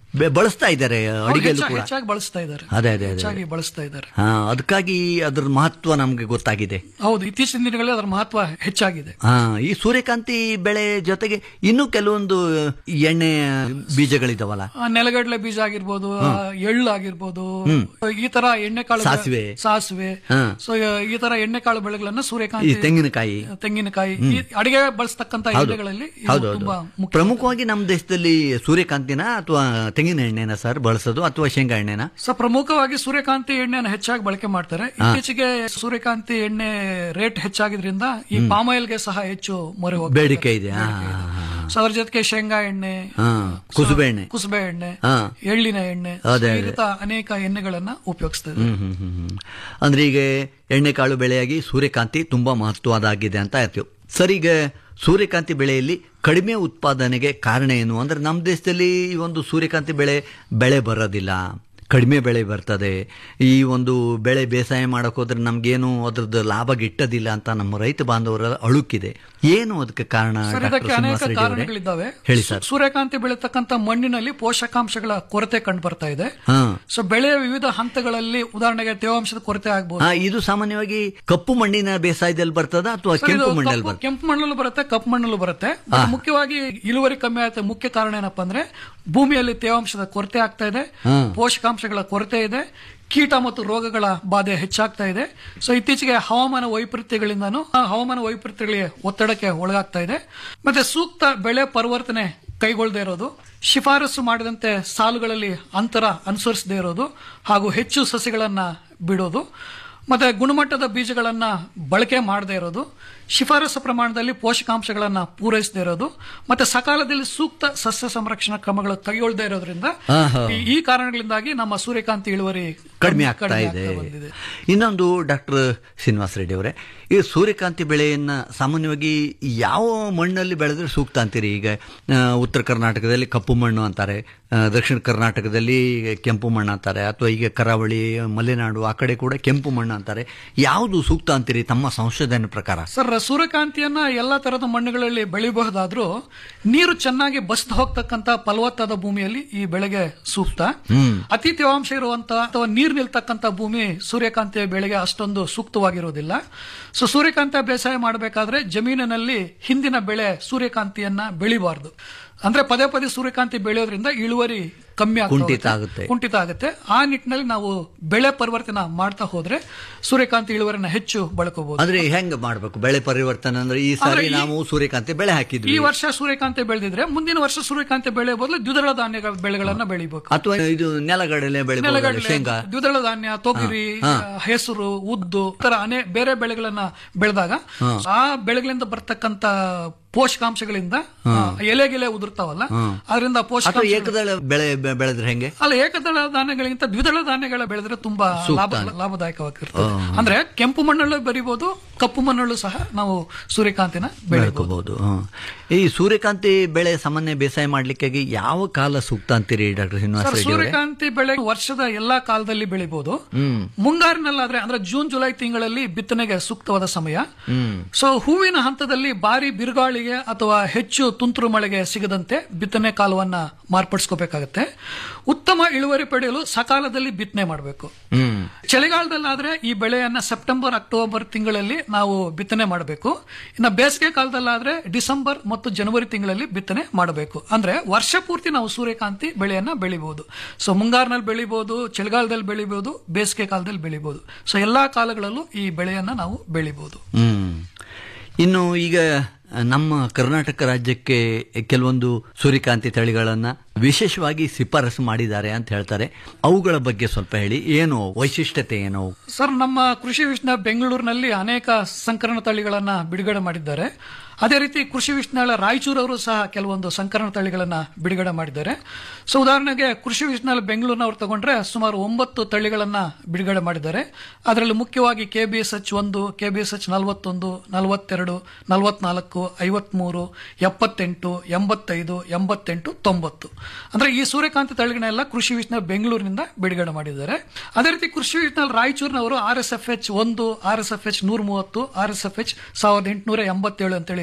ಬೆ- ಬಳಸ್ತಾ ಇದ್ದಾರೆ ಅಡಿಗೆಯಲ್ಲೂ ಹೆಚ್ಚಾಗಿ ಕೂಡ ಹೆಚ್ಚಾಗಿ ಬಳಸ್ತಾ ಇದ್ದಾರೆ ಅದೇ ಅದೇ ಅದೇ ಹೆಚ್ಚಾಗಿ ಬಳಸ್ತಾ ಇದ್ದಾರೆ ಹಾ ಅದಕ್ಕಾಗಿ ಅದ್ರ ಮಹತ್ವ ನಮ್ಗೆ ಗೊತ್ತಾಗಿದೆ ಹೌದು ಇತ್ತೀಚಿನ ದಿನಗಳಲ್ಲಿ ಅದರ ಮಹತ್ವ ಹೆಚ್ಚಾಗಿದೆ ಹಾ ಈ ಸೂರ್ಯಕಾಂತಿ ಬೆಳೆ ಜೊತೆಗೆ ಇನ್ನೂ ಕೆಲವೊಂದು ಎಣ್ಣೆ ಬೀಜಗಳಿದಾವಲ್ಲ ಆ, ನೆಲಗಡಲೆ ಬೀಜ ಆಗಿರ್ಬೋದು ಆ, ಎಳ್ಳು ಆಗಿರ್ಬೋದು ಈ ತರ ಎಣ್ಣೆಕಾಳು ಸಾಸಿವೆ. ಸಾಸಿವೆ ಹಾ. ಸೊ ಈ ತರ ಎಣ್ಣೆಕಾಳು ಬೆಳೆಗಳನ್ನ ಈ ಸೂರ್ಯಕಾಂತಿ ತೆಂಗಿನಕಾಯಿ ತೆಂಗಿನಕಾಯಿ ಈ ಅಡಿಗೆ ಬಳಸ್ತಕ್ಕಂತ ಎಣ್ಣೆಗಳಲ್ಲಿ ಇದು ಹೌದು ಹೌದು ತುಂಬಾ ಮುಖ್ಯ ಪ್ರಮುಖವಾಗಿ ನಮ್ಮ ದೇಶದಲ್ಲಿ ಸೂರ್ಯಕಾಂತಿನ ಅಥವಾ ತೆಂಗಿನ ಎಣ್ಣೆನ ಸರ್ ಬಳಸೋದು ಅಥವಾ ಶೇಂಗಾ ಎಣ್ಣೆನ ಸೊ ಪ್ರಮುಖವಾಗಿ ಸೂರ್ಯಕಾಂತಿ ಎಣ್ಣೆಯನ್ನು ಹೆಚ್ಚಾಗಿ ಬಳಕೆ ಮಾಡ್ತಾರೆ ಇತ್ತೀಚೆಗೆ ಸೂರ್ಯಕಾಂತಿ ಎಣ್ಣೆ ರೇಟ್ ಹೆಚ್ಚಾಗಿದ್ರಿಂದ ಈ ಪಾಮ್ ಆಯಿಲ್ಗೆ ಸಹ ಹೆಚ್ಚು ಮೊರೆ ಹೋಗ್ತಾ ಇದೆ. ಬೇಡಿಕೆ ಇದೆ ಹಾ, ಹಾ, ಹಾ. ಸೊ ಅದ್ರ ಜೊತೆಗೆ ಶೇಂಗಾ ಎಣ್ಣೆ ಹಾ ಕುಸುಬೆ ಎಣ್ಣೆ ಕುಸುಬೆ ಎಣ್ಣೆ ಹಾ. ಎಳ್ಳಿನ ಎಣ್ಣೆ ಅದೇ, ಸೊ ಈ ರೀತಿ ಅನೇಕ ಎಣ್ಣೆಗಳನ್ನ ಉಪಯೋಗಿಸ್ತಾ ಇದೆ ಹ್ಮ್ ಹ್ಮ್ ಹ್ಮ್ ಹ್ಮ್. ಅಂದ್ರೆ ಈಗ ಎಣ್ಣೆಕಾಳು ಬೆಳೆಯಾಗಿ ಸೂರ್ಯಕಾಂತಿ ತುಂಬಾ ಮಹತ್ವದಾಗಿದೆ ಅಂತ ಆಯ್ತು ಸರ್ ಈಗ ಸೂರ್ಯಕಾಂತಿ ಬೆಳೆಯಲ್ಲಿ ಕಡಿಮೆ ಉತ್ಪಾದನೆಗೆ ಕಾರಣ ಏನು ಅಂದ್ರೆ ನಮ್ಮ ದೇಶದಲ್ಲಿ ಈ ಒಂದು ಸೂರ್ಯಕಾಂತಿ ಬೆಳೆ ಬೆಳೆ ಬರೋದಿಲ್ಲ ಕಡಿಮೆ ಬೆಳೆ ಬರ್ತದೆ ಈ ಒಂದು ಬೆಳೆ ಬೇಸಾಯ ಮಾಡಕ್ ಹೋದ್ರೆ ನಮ್ಗೇನು ಅದ್ರದ್ದು ಲಾಭ ಗಿಟ್ಟದಿಲ್ಲ ಅಂತ ನಮ್ಮ ರೈತ ಬಾಂಧವರ ಅಳುಕಿದೆ ಏನು ಅದಕ್ಕೆ ಕಾರಣ ಸರ್ ಡಾಕ್ಟರ್ ಇದಕ್ಕೆ ಅನೇಕ ಶ್ರೀನಿವಾಸ ರೆಡ್ಡಿ ಅವರೇ? ಕಾರಣಗಳಿದ್ದಾವೆ ಹೇಳಿ ಸರ್ ಸೂರ್ಯಕಾಂತಿ ಬೆಳೀತಕ್ಕಂತ ಮಣ್ಣಿನಲ್ಲಿ ಪೋಷಕಾಂಶಗಳ ಕೊರತೆ ಕಂಡು ಬರ್ತಾ ಇದೆ ಹಾ ಸೊ ಬೆಳೆಯ ವಿವಿಧ ಹಂತಗಳಲ್ಲಿ ಉದಾಹರಣೆಗೆ ತೇವಾಂಶದ ಕೊರತೆ ಆಗ್ಬೋದು ಹಾ ಇದು ಸಾಮಾನ್ಯವಾಗಿ ಕಪ್ಪು ಮಣ್ಣಿನ ಬೇಸಾಯದಲ್ಲಿ ಬರ್ತದ ಅಥವಾ ಸರ್, ಇದು ಕೆಂಪು ಮಣ್ಣಲ್ಲಿ ಕಪ್ಪು- ಬರ್ತದ ಕೆಂಪು ಮಣ್ಣಲ್ಲೂ ಬರುತ್ತೆ ಕಪ್ಪು ಮಣ್ಣಲ್ಲೂ ಬರುತ್ತೆ ಬಟ್ ಮುಖ್ಯವಾಗಿ ಇಳುವರಿ ಕಮ್ಮಿ ಆಗುತ್ತೆ ಮುಖ್ಯ ಕಾರಣ ಏನಪ್ಪಾ ಅಂದ್ರೆ ಭೂಮಿಯಲ್ಲಿ ತೇವಾಂಶದ ಕೊರತೆ ಆಗ್ತಾ ಇದೆ ಪೋಷಕಾಂಶಗಳ ಕೊರತೆ ಇದೆ ಕೀಟ ಮತ್ತು ರೋಗಗಳ ಬಾಧೆ ಹೆಚ್ಚಾಗ್ತಾ ಇದೆ ಸೊ ಇತ್ತೀಚೆಗೆ ಹವಾಮಾನ ವೈಪರೀತ್ಯಗಳಿಂದನೂ ಆ ಹವಾಮಾನ ವೈಪರೀತ್ಯಗಳಿಗೆ ಒತ್ತಡಕ್ಕೆ ಒಳಗಾಗ್ತಾ ಇದೆ ಮತ್ತೆ ಸೂಕ್ತ ಬೆಳೆ ಪರಿವರ್ತನೆ ಕೈಗೊಳ್ಳದೆ ಇರೋದು ಶಿಫಾರಸು ಮಾಡಿದಂತೆ ಸಾಲುಗಳಲ್ಲಿ ಅಂತರ ಅನುಸರಿಸದೇ ಇರೋದು ಹಾಗೂ ಹೆಚ್ಚು ಸಸಿಗಳನ್ನ ಬಿಡೋದು ಮತ್ತೆ ಗುಣಮಟ್ಟದ ಬೀಜಗಳನ್ನ ಬಳಕೆ ಮಾಡದೇ ಇರೋದು ಶಿಫಾರಸು ಪ್ರಮಾಣದಲ್ಲಿ ಪೋಷಕಾಂಶಗಳನ್ನ ಪೂರೈಸದೇ ಇರೋದು ಮತ್ತೆ ಸಕಾಲದಲ್ಲಿ ಸೂಕ್ತ ಸಸ್ಯ ಸಂರಕ್ಷಣಾ ಕ್ರಮಗಳು ಕೈಗೊಳ್ಳದೇ ಇರೋದ್ರಿಂದ ಆಹಾ. ಈ- ಈ ಕಾರಣಗಳಿಂದಾಗಿ ನಮ್ಮ ಸೂರ್ಯಕಾಂತಿ ಇಳುವರಿ ಕಡಿಮೆ ಆಗ್ತಾ ಇದೆ ಬಂದಿದೆ ಇನ್ನೊಂದು ಡಾಕ್ಟರ್ ಶ್ರೀನಿವಾಸ ರೆಡ್ಡಿ ಅವರೇ ಈ ಸೂರ್ಯಕಾಂತಿ ಬೆಳೆಯನ್ನ ಸಾಮಾನ್ಯವಾಗಿ ಯಾವ ಮಣ್ಣಲ್ಲಿ ಬೆಳೆದ್ರೆ ಸೂಕ್ತ ಅಂತೀರಿ ಈಗ ಆ, ಉತ್ತರ ಕರ್ನಾಟಕದಲ್ಲಿ ಕಪ್ಪು ಮಣ್ಣು ಅಂತಾರೆ ಆ, ದಕ್ಷಿಣ ಕರ್ನಾಟಕದಲ್ಲಿ ಕೆಂಪು ಮಣ್ಣು ಅಂತಾರೆ ಅಥವಾ ಈಗ ಕರಾವಳಿ ಮಲೆನಾಡು ಆ ಕಡೆ ಕೂಡ ಕೆಂಪು ಮಣ್ಣು ಅಂತಾರೆ ಯಾವುದು ಸೂಕ್ತ ಅಂತೀರಿ ತಮ್ಮ ಸಂಶೋಧನೆ ಪ್ರಕಾರ ಸರ್ ಸೂರ್ಯಕಾಂತಿಯನ್ನ ಎಲ್ಲಾ ತರದ ಮಣ್ಣುಗಳಲ್ಲಿ ಬೆಳಿಬಹುದಾದ್ರೂ ನೀರು ಚೆನ್ನಾಗಿ ಬಸ್ದು ಹೋಗ್ತಕ್ಕಂತ ಫಲವತ್ತಾದ ಭೂಮಿಯಲ್ಲಿ ಈ ಬೆಳೆಗೆ ಸೂಕ್ತ ಅತಿ ತೇವಾಂಶ ಇರುವಂತ ಅಥವಾ ನೀರು ನಿಲ್ತಕ್ಕಂತ ಭೂಮಿ ಸೂರ್ಯಕಾಂತಿಯ ಬೆಳೆಗೆ ಅಷ್ಟೊಂದು ಸೂಕ್ತವಾಗಿರುವುದಿಲ್ಲ ಸೊ ಸೂರ್ಯಕಾಂತಿ ಬೇಸಾಯ ಮಾಡಬೇಕಾದ್ರೆ ಜಮೀನಿನಲ್ಲಿ ಹಿಂದಿನ ಬೆಳೆ ಸೂರ್ಯಕಾಂತಿಯನ್ನ ಬೆಳಿಬಾರ್ದು ಅಂದ್ರೆ ಪದೇ ಪದೇ ಸೂರ್ಯಕಾಂತಿ ಬೆಳೆಯೋದ್ರಿಂದ ಇಳುವರಿ ಕಮ್ಮಿ ಆಗ್ತಾ ಕುಂಠಿತ ಹೋಗುತ್ತೆ. ಆಗುತ್ತೆ. ಕುಂಠಿತ ಆಗುತ್ತೆ ಆ ನಿಟ್ಟಿನಲ್ಲಿ ನಾವು ಬೆಳೆ ಪರಿವರ್ತನೆ ಮಾಡ್ತಾ ಹೋದ್ರೆ ಸೂರ್ಯಕಾಂತಿ ಇಳುವರಿನ ಹೆಚ್ಚು ಬಳಕಬಹುದು ಅಂದ್ರೆ ಹೆಂಗ್ ಮಾಡ್ಬೇಕು ಬೆಳೆ ಪರಿವರ್ತನೆ ಅಂದ್ರೆ ಈ ಸಾರಿ ಅಂದ್ರೆ ಈ- ನಾವು ಸೂರ್ಯಕಾಂತಿ ಬೆಳೆ ಈ ಹಾಕಿದ್ವಿ ವರ್ಷ ಸೂರ್ಯಕಾಂತಿ ಬೆಳೆದಿದ್ರೆ ಮುಂದಿನ ವರ್ಷ ಸೂರ್ಯಕಾಂತಿ ಬೆಳೆ ಬದಲು ದ್ವಿದಳ ಧಾನ್ಯಗಳ ಬೆಳೆಗಳನ್ನ ಬೆಳಿಬೇಕು ಅಥವಾ ಇದು ನೆಲಗಡಲೆ ಬೆಳೆ ನೆಲಗಡಲೆ ಶೇಂಗಾ ದ್ವಿದಳ ಧಾನ್ಯ ತೊಗರಿ ಹೆಸರು ಉದ್ದು ಈ ತರ ಅನೇ ಬೇರೆ ಬೆಳೆಗಳನ್ನ ಬೆಳೆದಾಗ ಆ ಬೆಳೆಗಳಿಂದ ಬರ್ತಕ್ಕಂತ ಪೋಷಕಾಂಶಗಳಿಂದ ಆ, ಎಲೆಗೆಲೆ ಉದುರ್ತಾವಲ್ಲ ಅದರಿಂದ ಅಥವಾ ಪೋಷಕಾಂಶ ಏಕದಳ ಬೆಳೆ ಬೆ- ಬೆಳೆದ್ರೆ ಹೆಂಗೆ ಅಲ್ಲ ಏಕದಳ ಧಾನ್ಯಗಳಿಗಿಂತ ದ್ವಿದಳ ಧಾನ್ಯಗಳ ಬೆಳೆದ್ರೆ ತುಂಬಾ ಲಾಭ ಲಾಭದಾಯಕವಾಗಿರ್ತದೆ ಅಂದ್ರೆ ಕೆಂಪು ಮಣ್ಣಲ್ಲೂ ಬೆರಿಬಹುದು ಕಪ್ಪು ಮಣ್ಣಲ್ಲೂ ಸಹ ನಾವು ಸೂರ್ಯಕಾಂತಿನ ಬೆಳಿಬಹುದು ಬೆಳ್ಕೋಬಹುದು ಈ ಸೂರ್ಯಕಾಂತಿ ಬೆಳೆ ಸಾಮಾನ್ಯ ಬೇಸಾಯ ಮಾಡ್ಲಿಕ್ಕಾಗಿ ಯಾವ ಕಾಲ ಸೂಕ್ತ ಅಂತೀರಿ ಡಾಕ್ಟರ್ ಶ್ರೀನಿವಾಸ ಸರ್ ರೆಡ್ಡಿ ಅವರೇ ಸೂರ್ಯಕಾಂತಿ ಬೆಳೆ ವರ್ಷದ ಎಲ್ಲಾ ಕಾಲದಲ್ಲಿ ಬೆಳಿಬಹುದು ಹ್ಮ್ ಮುಂಗಾರಿನಲ್ಲಾದ್ರೆ ಅಂದ್ರೆ ಜೂನ್ ಜುಲೈ ತಿಂಗಳಲ್ಲಿ ಬಿತ್ತನೆಗೆ ಸೂಕ್ತವಾದ ಸಮಯ ಹ್ಮ್ ಸೊ ಹೂವಿನ ಹಂತದಲ್ಲಿ ಭಾರಿ ಬಿರುಗಾಳಿಗೆ ಅಥವಾ ಹೆಚ್ಚು ತುಂತುರು ಮಳೆಗೆ ಸಿಗದಂತೆ ಬಿತ್ತನೆ ಕಾಲವನ್ನ ಮಾರ್ಪಡಿಸ್ಕೋಬೇಕಾಗತ್ತೆ ಉತ್ತಮ ಇಳುವರಿ ಪಡೆಯಲು ಸಕಾಲದಲ್ಲಿ ಬಿತ್ತನೆ ಮಾಡಬೇಕು ಹ್ಮ್ ಚಳಿಗಾಲದಲ್ಲಾದ್ರೆ ಈ ಬೆಳೆಯನ್ನ ಸೆಪ್ಟೆಂಬರ್ ಅಕ್ಟೋಬರ್ ತಿಂಗಳಲ್ಲಿ ನಾವು ಬಿತ್ತನೆ ಮಾಡಬೇಕು ಇನ್ನು ಬೇಸಿಗೆ ಕಾಲದಲ್ಲಾದ್ರೆ ಡಿಸೆಂಬರ್ ಮತ್ತು ಜನವರಿ ತಿಂಗಳಲ್ಲಿ ಬಿತ್ತನೆ ಮಾಡಬೇಕು ಅಂದ್ರೆ ವರ್ಷ ಪೂರ್ತಿ ನಾವು ಸೂರ್ಯಕಾಂತಿ ಬೆಳೆಯನ್ನ ಬೆಳಿಬಹುದು ಸೊ ಮುಂಗಾರಿನಲ್ಲಿ ಬೆಳಿಬಹುದು ಚಳಿಗಾಲದಲ್ಲಿ ಬೆಳಿಬಹುದು ಬೇಸಿಗೆ ಕಾಲದಲ್ಲಿ ಬೆಳಿಬಹುದು ಸೊ ಎಲ್ಲಾ ಕಾಲಗಳಲ್ಲೂ ಈ ಬೆಳೆಯನ್ನ ನಾವು ಬೆಳಿಬಹುದು ಹ್ಮ್ ಇನ್ನು ಈಗ ನಮ್ಮ ಕರ್ನಾಟಕ ರಾಜ್ಯಕ್ಕೆ ಕೆಲವೊಂದು ಸೂರ್ಯಕಾಂತಿ ತಳಿಗಳನ್ನ ವಿಶೇಷವಾಗಿ ಶಿಫಾರಸು ಮಾಡಿದ್ದಾರೆ ಅಂತ ಹೇಳ್ತಾರೆ ಅವುಗಳ ಬಗ್ಗೆ ಸ್ವಲ್ಪ ಹೇಳಿ ಏನು ವೈಶಿಷ್ಟ್ಯತೆ ಏನು ಸರ್ ನಮ್ಮ ಕೃಷಿ ವಿಶ್ನ ಬೆಂಗಳೂರಿನಲ್ಲಿ ಅನೇಕ ಸಂಕರಣ ತಳಿಗಳನ್ನ ಬಿಡುಗಡೆ ಮಾಡಿದ್ದಾರೆ ಅದೇ ರೀತಿ ಕೃಷಿ ವಿಶ್ನಾಳ ರಾಯಚೂರವರು ಸಹ ಕೆಲವೊಂದು ಸಂಕರಣ ತಳಿಗಳನ್ನ ಬಿಡುಗಡೆ ಮಾಡಿದ್ದಾರೆ ಸೊ ಉದಾಹರಣೆಗೆ ಕೃಷಿ ವಿಶ್ನಾಳ ಬೆಂಗಳೂರಿನವ್ರು ತಗೊಂಡ್ರೆ ಸುಮಾರು ಒಂಬತ್ತು ತಳಿಗಳನ್ನ ಬಿಡುಗಡೆ ಮಾಡಿದ್ದಾರೆ ಅದರಲ್ಲಿ ಮುಖ್ಯವಾಗಿ ಕೆ ಬಿ ಎಸ್ ಎಚ್ ಒಂದು ಕೆ ಬಿ ಎಸ್ ಎಚ್ ನಲವತ್ತೊಂದು ನಲವತ್ತೆರಡು ನಲವತ್ನಾಲ್ಕು ಐವತ್ಮೂರು ಎಪ್ಪತ್ತೆಂಟು ಎಂಬತ್ತೈದು ಎಂಬತ್ತೆಂಟು ತೊಂಬತ್ತು ಅಂದ್ರೆ ಈ ಸೂರ್ಯಕಾಂತಿ ತಳಿಗಳನ್ನೆಲ್ಲ ಕೃಷಿ ವಿಶ್ನ ಬೆಂಗಳೂರಿನಿಂದ ಬಿಡುಗಡೆ ಮಾಡಿದ್ದಾರೆ ಅದೇ ರೀತಿ ಕೃಷಿ ವಿಶ್ನಲ್ಲಿ ರಾಯಚೂರಿನವರು ಆರ್ ಎಸ್ ಎಫ್ ಎಚ್ ಒಂದು ಆರ್ ಎಸ್ ಎಫ್ ಎಚ್ ನೂರ ಮೂವತ್ತು ಆರ್ ಎಸ್ ಎಫ್ ಎಚ್ ಸಾವಿರದ ಎಂಟುನೂರ ಎಂಬತ್ತೇಳು ಅಂತೇಳಿ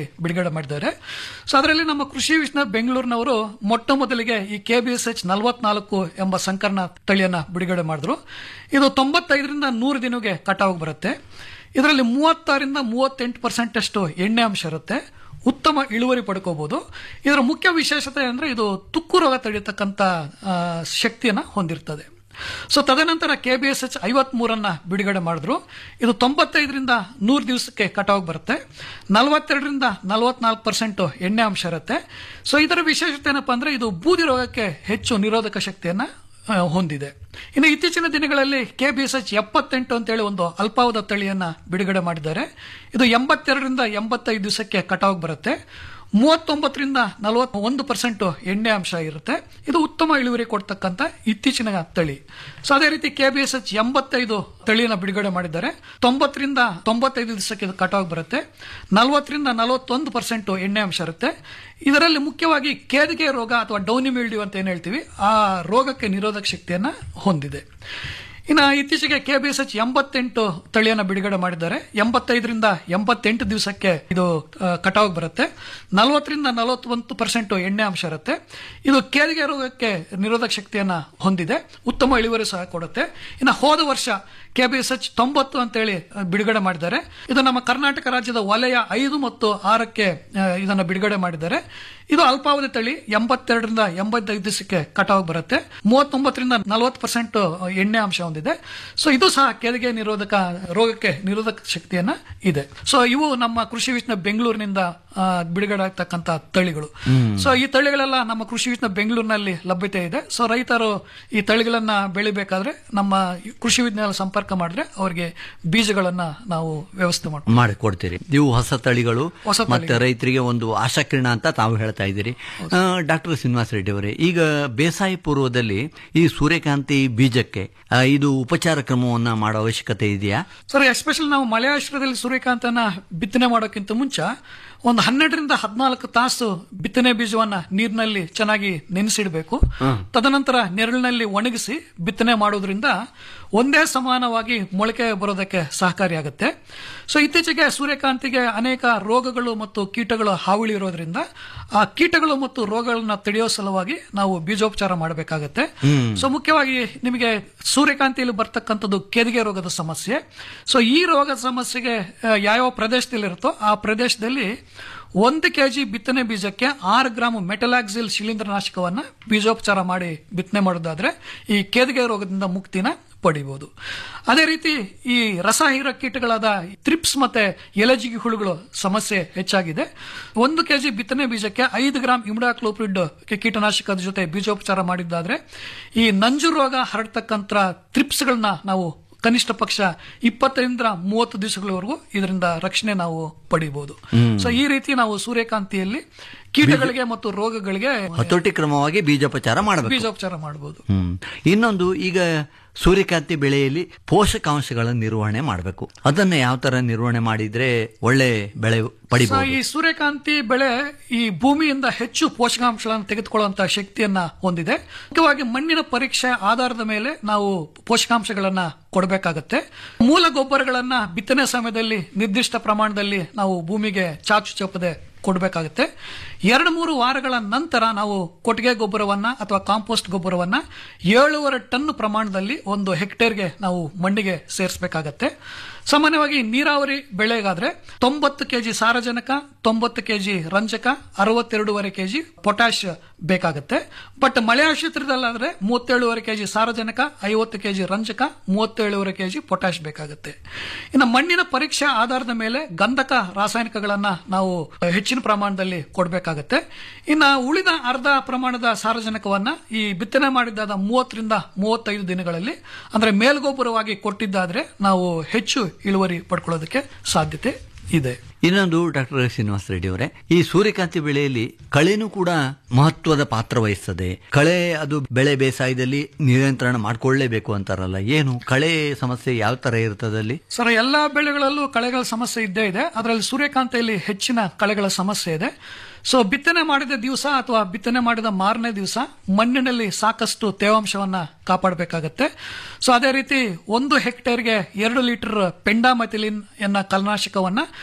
ಬಿಡುಗಡೆ ಮಾಡಿದ್ದಾರೆ ಸೊ ಅದರಲ್ಲಿ ನಮ್ಮ ಕೃಷಿ ವಿಶ್ನ ಬೆಂಗಳೂರಿನವರು ಮೊಟ್ಟ ಮೊದಲಿಗೆ ಈ ಕೆ ಬಿ ಎಸ್ ಎಚ್ ನಲವತ್ನಾಲ್ಕು ಎಂಬ ಸಂಕರಣ ತಳಿಯನ್ನ ಬಿಡುಗಡೆ ಮಾಡಿದ್ರು ಇದು ತೊಂಬತ್ತೈದರಿಂದ ನೂರು ದಿನಕ್ಕೆ ಕಟಾವು ಬರುತ್ತೆ ಇದರಲ್ಲಿ ಮೂವತ್ತಾರಿಂದ ಮೂವತ್ತೆಂಟು ಪರ್ಸೆಂಟ್ ಅಷ್ಟು ಎಣ್ಣೆ ಅಂಶ ಇರುತ್ತೆ ಉತ್ತಮ ಇಳುವರಿ ಪಡ್ಕೋಬಹುದು ಇದರ ಮುಖ್ಯ ವಿಶೇಷತೆ ಅಂದ್ರೆ ಇದು ತುಕ್ಕು ರೋಗ ತಡೆಯತಕ್ಕಂತ ಆ, ಶಕ್ತಿಯನ್ನ ಹೊಂದಿರ್ತದೆ ಸೊ ತದನಂತರ ಕೆ ಬಿ ಎಸ್ ಎಚ್ ಐವತ್ ಮೂರನ್ನ ಬಿಡುಗಡೆ ಮಾಡಿದ್ರು ಇದು ತೊಂಬತ್ತೈದರಿಂದ ನೂರು ದಿವಸಕ್ಕೆ ಕಟಾವ್ ಬರುತ್ತೆ ನಲವತ್ತೆರಡರಿಂದ ನಲವತ್ನಾಲ್ಕು ಪರ್ಸೆಂಟ್ ಎಣ್ಣೆ ಅಂಶ ಇರುತ್ತೆ ಸೊ ಇದರ ವಿಶೇಷತೆ ಏನಪ್ಪಾ ಅಂದ್ರೆ ಇದು ಬೂದಿ ರೋಗಕ್ಕೆ ಹೆಚ್ಚು ನಿರೋಧಕ ಶಕ್ತಿಯನ್ನ ಆ, ಹೊಂದಿದೆ ಇನ್ನು ಇತ್ತೀಚಿನ ದಿನಗಳಲ್ಲಿ ಕೆ ಬಿ ಎಸ್ ಎಚ್ ಎಪ್ಪತ್ತೆಂಟು ಅಂತೇಳಿ ಒಂದು ಅಲ್ಪಾವಧ ತಳಿಯನ್ನ ಬಿಡುಗಡೆ ಮಾಡಿದ್ದಾರೆ ಇದು ಎಂಬತ್ತೆರಡರಿಂದ ಎಂಬತ್ತೈದು ದಿವಸಕ್ಕೆ ಕಟಾವ್ ಬರುತ್ತೆ ಮೂವತ್ತೊಂಬತ್ತರಿಂದ ನಲವತ್ ಒಂದು ಪರ್ಸೆಂಟ್ ಎಣ್ಣೆ ಅಂಶ ಇರುತ್ತೆ ಇದು ಉತ್ತಮ ಇಳುವರಿ ಕೊಡ್ತಕ್ಕಂಥ ಇತ್ತೀಚಿನ ತಳಿ ಸೊ ಅದೇ ರೀತಿ ಕೆ ಬಿ ಎಸ್ ಎಚ್ ಎಂಬತ್ತೈದು ತಳಿಯನ್ನ ಬಿಡುಗಡೆ ಮಾಡಿದ್ದಾರೆ ತೊಂಬತ್ತರಿಂದ ತೊಂಬತ್ತೈದು ದಿವಸಕ್ಕೆ ಇದು ಕಟಾವ್ ಬರುತ್ತೆ ನಲವತ್ತರಿಂದ ನಲವತ್ತೊಂದು ಪರ್ಸೆಂಟ್ ಎಣ್ಣೆ ಅಂಶ ಇರುತ್ತೆ ಇದರಲ್ಲಿ ಮುಖ್ಯವಾಗಿ ಕೇದಿಗೆ ರೋಗ ಅಥವಾ ಡೌನಿ ಮಿಲ್ಡ್ಯೂ ಅಂತ ಏನ್ ಹೇಳ್ತೀವಿ ಆ ರೋಗಕ್ಕೆ ನಿರೋಧಕ ಶಕ್ತಿಯನ್ನ ಹೊಂದಿದೆ ಇನ್ನು ಇತ್ತೀಚೆಗೆ ಕೆ ಬಿ ಎಸ್ ಎಚ್ ಎಂಬತ್ತೆಂಟು ತಳಿಯನ್ನ ಬಿಡುಗಡೆ ಮಾಡಿದ್ದಾರೆ ಎಂಬತ್ತೈದರಿಂದ ಎಂಬತ್ತೆಂಟು ದಿವಸಕ್ಕೆ ಇದು ಆ, ಕಟಾವ್ ಬರುತ್ತೆ ನಲವತ್ತರಿಂದ ನಲವತ್ತೊಂದು ಪರ್ಸೆಂಟ್ ಎಣ್ಣೆ ಅಂಶ ಇರುತ್ತೆ ಇದು ಕೇದಿಗೆ ರೋಗಕ್ಕೆ ನಿರೋಧಕ ಶಕ್ತಿಯನ್ನ ಹೊಂದಿದೆ ಉತ್ತಮ ಇಳುವರಿ ಸಹ ಕೊಡುತ್ತೆ ಇನ್ನು ಹೋದ ವರ್ಷ ಕೆ ಬಿ ಎಸ್ ಎಚ್ ತೊಂಬತ್ತು ಅಂತೇಳಿ ಆ, ಬಿಡುಗಡೆ ಮಾಡಿದ್ದಾರೆ ಇದು ನಮ್ಮ ಕರ್ನಾಟಕ ರಾಜ್ಯದ ವಲಯ ಐದು ಮತ್ತು ಆರಕ್ಕೆ ಆ, ಇದನ್ನ ಬಿಡುಗಡೆ ಮಾಡಿದ್ದಾರೆ ಇದು ಅಲ್ಪಾವಧಿ ತಳಿ ಎಂಬತ್ತೆರಡರಿಂದ ಎಂಬತ್ತೈದು ದಿವಸಕ್ಕೆ ಕಟಾವ್ ಬರುತ್ತೆ ಮೂವತ್ತೊಂಬತ್ತರಿಂದ ನಲವತ್ತು ಪರ್ಸೆಂಟ್ ಎಣ್ಣೆ ಅಂಶ ಹೊಂದಿದೆ ಸೊ ಇದು ಸಹ ಕೆಳಗೆ ನಿರೋಧಕ ರೋಗಕ್ಕೆ ನಿರೋಧಕ ಶಕ್ತಿಯನ್ನ ಇದೆ ಸೊ ಇವು ನಮ್ಮ ಕೃಷಿ ವಿಶ್ನ ಬೆಂಗಳೂರಿನಿಂದ ಆ, ಬಿಡುಗಡೆ ಆಗ್ತಕ್ಕಂತ ತಳಿಗಳು ಸೊ ಈ ತಳಿಗಳೆಲ್ಲ ನಮ್ಮ ಕೃಷಿ ವಿಶ್ನ ಬೆಂಗಳೂರಿನಲ್ಲಿ ಲಭ್ಯತೆ ಇದೆ ಸೊ ರೈತರು ಈ ತಳಿಗಳನ್ನ ಬೆಳಿಬೇಕಾದ್ರೆ ನಮ್ಮ ಕೃಷಿ ವಿಜ್ಞಾನ ಸಂಪರ್ಕ ಮಾಡಿದ್ರೆ ಅವರಿಗೆ ಬೀಜಗಳನ್ನ ನಾವು ವ್ಯವಸ್ಥೆ ಮಾಡ್ತೀವಿ ಮಾಡಿಕೊಡ್ತೀರಿ ಇವು ಹೊಸ ತಳಿಗಳು ಹೊಸ ಮತ್ತೆ ರೈತರಿಗೆ ಒಂದು ಆಶಾಕಿರಣ ಅಂತ ತಾವು ಹೇಳ್ತಾ ಇದ್ದೀರಿ ಡಾಕ್ಟರ್ ಶ್ರೀನಿವಾಸ ರೆಡ್ಡಿ ಅವರೇ ಈಗ ಬೇಸಾಯ ಪೂರ್ವದಲ್ಲಿ ಈ ಸೂರ್ಯಕಾಂತಿ ಬೀಜಕ್ಕೆ ಆ, ಇದು ಉಪಚಾರ ಕ್ರಮವನ್ನ ಮಾಡೋ ಅವಶ್ಯಕತೆ ಇದೆಯಾ ಸರ್ ಎಸ್ಪೆಷಲಿ ನಾವು ಮಳೆಯಾಶ್ರಯದಲ್ಲಿ ಸೂರ್ಯಕಾಂತನ ಬಿತ್ತನೆ ಮಾಡೋಕ್ಕಿಂತ ಮುಂಚೆ ಒಂದು ಹನ್ನೆರಡರಿಂದ ಹದಿನಾಲ್ಕು ತಾಸು ಬಿತ್ತನೆ ಬೀಜವನ್ನ ನೀರಿನಲ್ಲಿ ಚೆನ್ನಾಗಿ ನೆನೆಸಿಡಬೇಕು ತದನಂತರ ನೆರಳಿನಲ್ಲಿ ಒಣಗಿಸಿ ಬಿತ್ತನೆ ಮಾಡೋದ್ರಿಂದ ಒಂದೇ ಸಮಾನವಾಗಿ ಮೊಳಕೆ ಬರೋದಕ್ಕೆ ಸಹಕಾರಿಯಾಗುತ್ತೆ ಸೊ ಇತ್ತೀಚೆಗೆ ಸೂರ್ಯಕಾಂತಿಗೆ ಅನೇಕ ರೋಗಗಳು ಮತ್ತು ಕೀಟಗಳು ಹಾವಳಿ ಇರೋದ್ರಿಂದ ಆ ಕೀಟಗಳು ಮತ್ತು ರೋಗಗಳನ್ನ ತಡೆಯೋ ಸಲುವಾಗಿ ನಾವು ಬೀಜೋಪಚಾರ ಮಾಡಬೇಕಾಗತ್ತೆ ಸೊ ಮುಖ್ಯವಾಗಿ ನಿಮಗೆ ಸೂರ್ಯಕಾಂತಿಯಲ್ಲಿ ಬರ್ತಕ್ಕಂಥದ್ದು ಕೆದಿಗೆ ರೋಗದ ಸಮಸ್ಯೆ ಸೊ ಈ ರೋಗದ ಸಮಸ್ಯೆಗೆ ಆ, ಯಾವ್ಯಾವ ಪ್ರದೇಶದಲ್ಲಿ ಇರುತ್ತೋ ಆ ಪ್ರದೇಶದಲ್ಲಿ ಒಂದು ಕೆಜಿ ಬಿತ್ತನೆ ಬೀಜಕ್ಕೆ ಆರು ಗ್ರಾಮ್ ಮೆಟಲಾಕ್ಸಿಲ್ ಶಿಲೀಂಧ್ರನಾಶಕವನ್ನ ಬೀಜೋಪಚಾರ ಮಾಡಿ ಬಿತ್ತನೆ ಮಾಡೋದಾದ್ರೆ ಈ ಕೇದಿಗೆ ರೋಗದಿಂದ ಮುಕ್ತಿನ ಪಡಿಬಹುದು ಅದೇ ರೀತಿ ಈ ರಸ ಹೀರೋ ಕೀಟಗಳಾದ ತ್ರಿಪ್ಸ್ ಮತ್ತೆ ಎಲೆಜಿಗಿ ಹುಳುಗಳು ಸಮಸ್ಯೆ ಹೆಚ್ಚಾಗಿದೆ ಒಂದು ಕೆಜಿ ಬಿತ್ತನೆ ಬೀಜಕ್ಕೆ ಐದು ಗ್ರಾಂ ಇಮ್ಡಾಕ್ಲೋಪ್ರಿಡ್ ಕೀಟನಾಶಕದ ಜೊತೆ ಬೀಜೋಪಚಾರ ಮಾಡಿದ್ದಾದ್ರೆ ಈ ನಂಜು ರೋಗ ಹರಡ್ತಕ್ಕಂಥ ತ್ರಿಪ್ಸ್ಗಳನ್ನ ನಾವು ಕನಿಷ್ಠ ಪಕ್ಷ ಇಪ್ಪತ್ತರಿಂದ ಮೂವತ್ತು ದಿವಸಗಳವರೆಗೂ ಇದರಿಂದ ರಕ್ಷಣೆ ನಾವು ಪಡಿಬಹುದು ಸೊ ಈ ರೀತಿ ನಾವು ಸೂರ್ಯಕಾಂತಿಯಲ್ಲಿ ಕೀಟಗಳಿಗೆ ಮತ್ತು ರೋಗಗಳಿಗೆ ಹತೋಟಿ ಕ್ರಮವಾಗಿ ಬೀಜೋಪಚಾರ ಮಾಡಬೇಕು ಬೀಜೋಪಚಾರ ಮಾಡಬಹುದು ಹ್ಮ್ ಇನ್ನೊಂದು ಈಗ ಸೂರ್ಯಕಾಂತಿ ಬೆಳೆಯಲ್ಲಿ ಪೋಷಕಾಂಶಗಳ ನಿರ್ವಹಣೆ ಮಾಡಬೇಕು ಅದನ್ನ ಯಾವ ತರ ನಿರ್ವಹಣೆ ಮಾಡಿದ್ರೆ ಒಳ್ಳೆ ಬೆಳೆ ಸೊ ಪಡಿಬಹುದು ಈ ಸೂರ್ಯಕಾಂತಿ ಬೆಳೆ ಈ ಭೂಮಿಯಿಂದ ಹೆಚ್ಚು ಪೋಷಕಾಂಶಗಳನ್ನು ತೆಗೆದುಕೊಳ್ಳುವಂತಹ ಶಕ್ತಿಯನ್ನ ಹೊಂದಿದೆ ಮುಖ್ಯವಾಗಿ ಮಣ್ಣಿನ ಪರೀಕ್ಷೆ ಆಧಾರದ ಮೇಲೆ ನಾವು ಪೋಷಕಾಂಶಗಳನ್ನ ಕೊಡಬೇಕಾಗತ್ತೆ ಮೂಲ ಗೊಬ್ಬರಗಳನ್ನ ಬಿತ್ತನೆ ಸಮಯದಲ್ಲಿ ನಿರ್ದಿಷ್ಟ ಪ್ರಮಾಣದಲ್ಲಿ ನಾವು ಭೂಮಿಗೆ ಚಾಚು ಚಪ್ಪದೆ ಕೊಡಬೇಕಾಗುತ್ತೆ ಎರಡು ಮೂರು ವಾರಗಳ ನಂತರ ನಾವು ಕೊಟ್ಟಿಗೆ ಗೊಬ್ಬರವನ್ನ ಅಥವಾ ಕಾಂಪೋಸ್ಟ್ ಗೊಬ್ಬರವನ್ನ ಏಳೂವರೆ ಟನ್ ಪ್ರಮಾಣದಲ್ಲಿ ಒಂದು ಹೆಕ್ಟೇರ್ಗೆ ನಾವು ಮಣ್ಣಿಗೆ ಸೇರಿಸಬೇಕಾಗತ್ತೆ ಸಾಮಾನ್ಯವಾಗಿ ನೀರಾವರಿ ಬೆಳೆಗಾದ್ರೆ ತೊಂಬತ್ತು ಕೆಜಿ ಸಾರಜನಕ ತೊಂಬತ್ತು ಕೆಜಿ ರಂಜಕ ಅರವತ್ತೆರಡೂವರೆ ಕೆಜಿ ಪೊಟ್ಯಾಶ್ ಬೇಕಾಗುತ್ತೆ ಬಟ್ ಮಳೆ ಆಶ್ರಿತರದಲ್ಲಾದ್ರೆ ಮೂವತ್ತೇಳುವರೆ ಕೆಜಿ ಸಾರಜನಕ ಐವತ್ತು ಕೆಜಿ ರಂಜಕ ಮೂವತ್ತೇಳುವರೆ ಕೆಜಿ ಪೊಟ್ಯಾಶ್ ಬೇಕಾಗುತ್ತೆ ಇನ್ನು ಮಣ್ಣಿನ ಪರೀಕ್ಷೆ ಆಧಾರದ ಮೇಲೆ ಗಂಧಕ ರಾಸಾಯನಿಕಗಳನ್ನ ನಾವು ಹೆಚ್ಚಿನ ಪ್ರಮಾಣದಲ್ಲಿ ಕೊಡಬೇಕಾಗತ್ತೆ ಇನ್ನ ಉಳಿದ ಅರ್ಧ ಪ್ರಮಾಣದ ಸಾರಜನಕವನ್ನ ಈ ಬಿತ್ತನೆ ಮಾಡಿದ್ದಾದ ಮೂವತ್ತರಿಂದ ಮೂವತ್ತೈದು ದಿನಗಳಲ್ಲಿ ಅಂದ್ರೆ ಮೇಲ್ಗೊಬ್ಬರವಾಗಿ ಕೊಟ್ಟಿದ್ದಾದ್ರೆ ನಾವು ಹೆಚ್ಚು ಇಳುವರಿ ಪಡ್ಕೊಳ್ಳೋದಕ್ಕೆ ಸಾಧ್ಯತೆ ಇದೆ ಇನ್ನೊಂದು ಡಾಕ್ಟರ್ ಶ್ರೀನಿವಾಸ ರೆಡ್ಡಿ ಅವರೇ ಈ ಸೂರ್ಯಕಾಂತಿ ಬೆಳೆಯಲ್ಲಿ ಕಳೆನೂ ಕೂಡ ಮಹತ್ವದ ಪಾತ್ರ ವಹಿಸ್ತದೆ ಕಳೆ ಅದು ಬೆಳೆ ಬೇಸಾಯದಲ್ಲಿ ನಿಯಂತ್ರಣ ಮಾಡ್ಕೊಳ್ಳೇಬೇಕು ಅಂತಾರಲ್ಲ ಏನು ಕಳೆ ಸಮಸ್ಯೆ ಯಾವ ತರ ಇರ್ತದಲ್ಲಿ ಸರ್ ಎಲ್ಲಾ ಬೆಳೆಗಳಲ್ಲೂ ಕಳೆಗಳ ಸಮಸ್ಯೆ ಇದ್ದೇ ಇದೆ ಅದರಲ್ಲಿ ಸೂರ್ಯಕಾಂತಿಯಲ್ಲಿ ಹೆಚ್ಚಿನ ಕಳೆಗಳ ಸಮಸ್ಯೆ ಇದೆ ಸೊ ಬಿತ್ತನೆ ಮಾಡಿದ ದಿವಸ ಅಥವಾ ಬಿತ್ತನೆ ಮಾಡಿದ ಮಾರನೇ ದಿವಸ ಮಣ್ಣಿನಲ್ಲಿ ಸಾಕಷ್ಟು ತೇವಾಂಶವನ್ನ ಕಾಪಾಡಬೇಕಾಗತ್ತೆ ಸೊ ಅದೇ ರೀತಿ ಒಂದು ಹೆಕ್ಟೇರ್ಗೆ ಎರಡು ಲೀಟರ್ ಪೆಂಡಾಮಥಿಲಿನ್ ಎನ್ನ ಕಲನಾಶಕವನ್ನ ಏಳು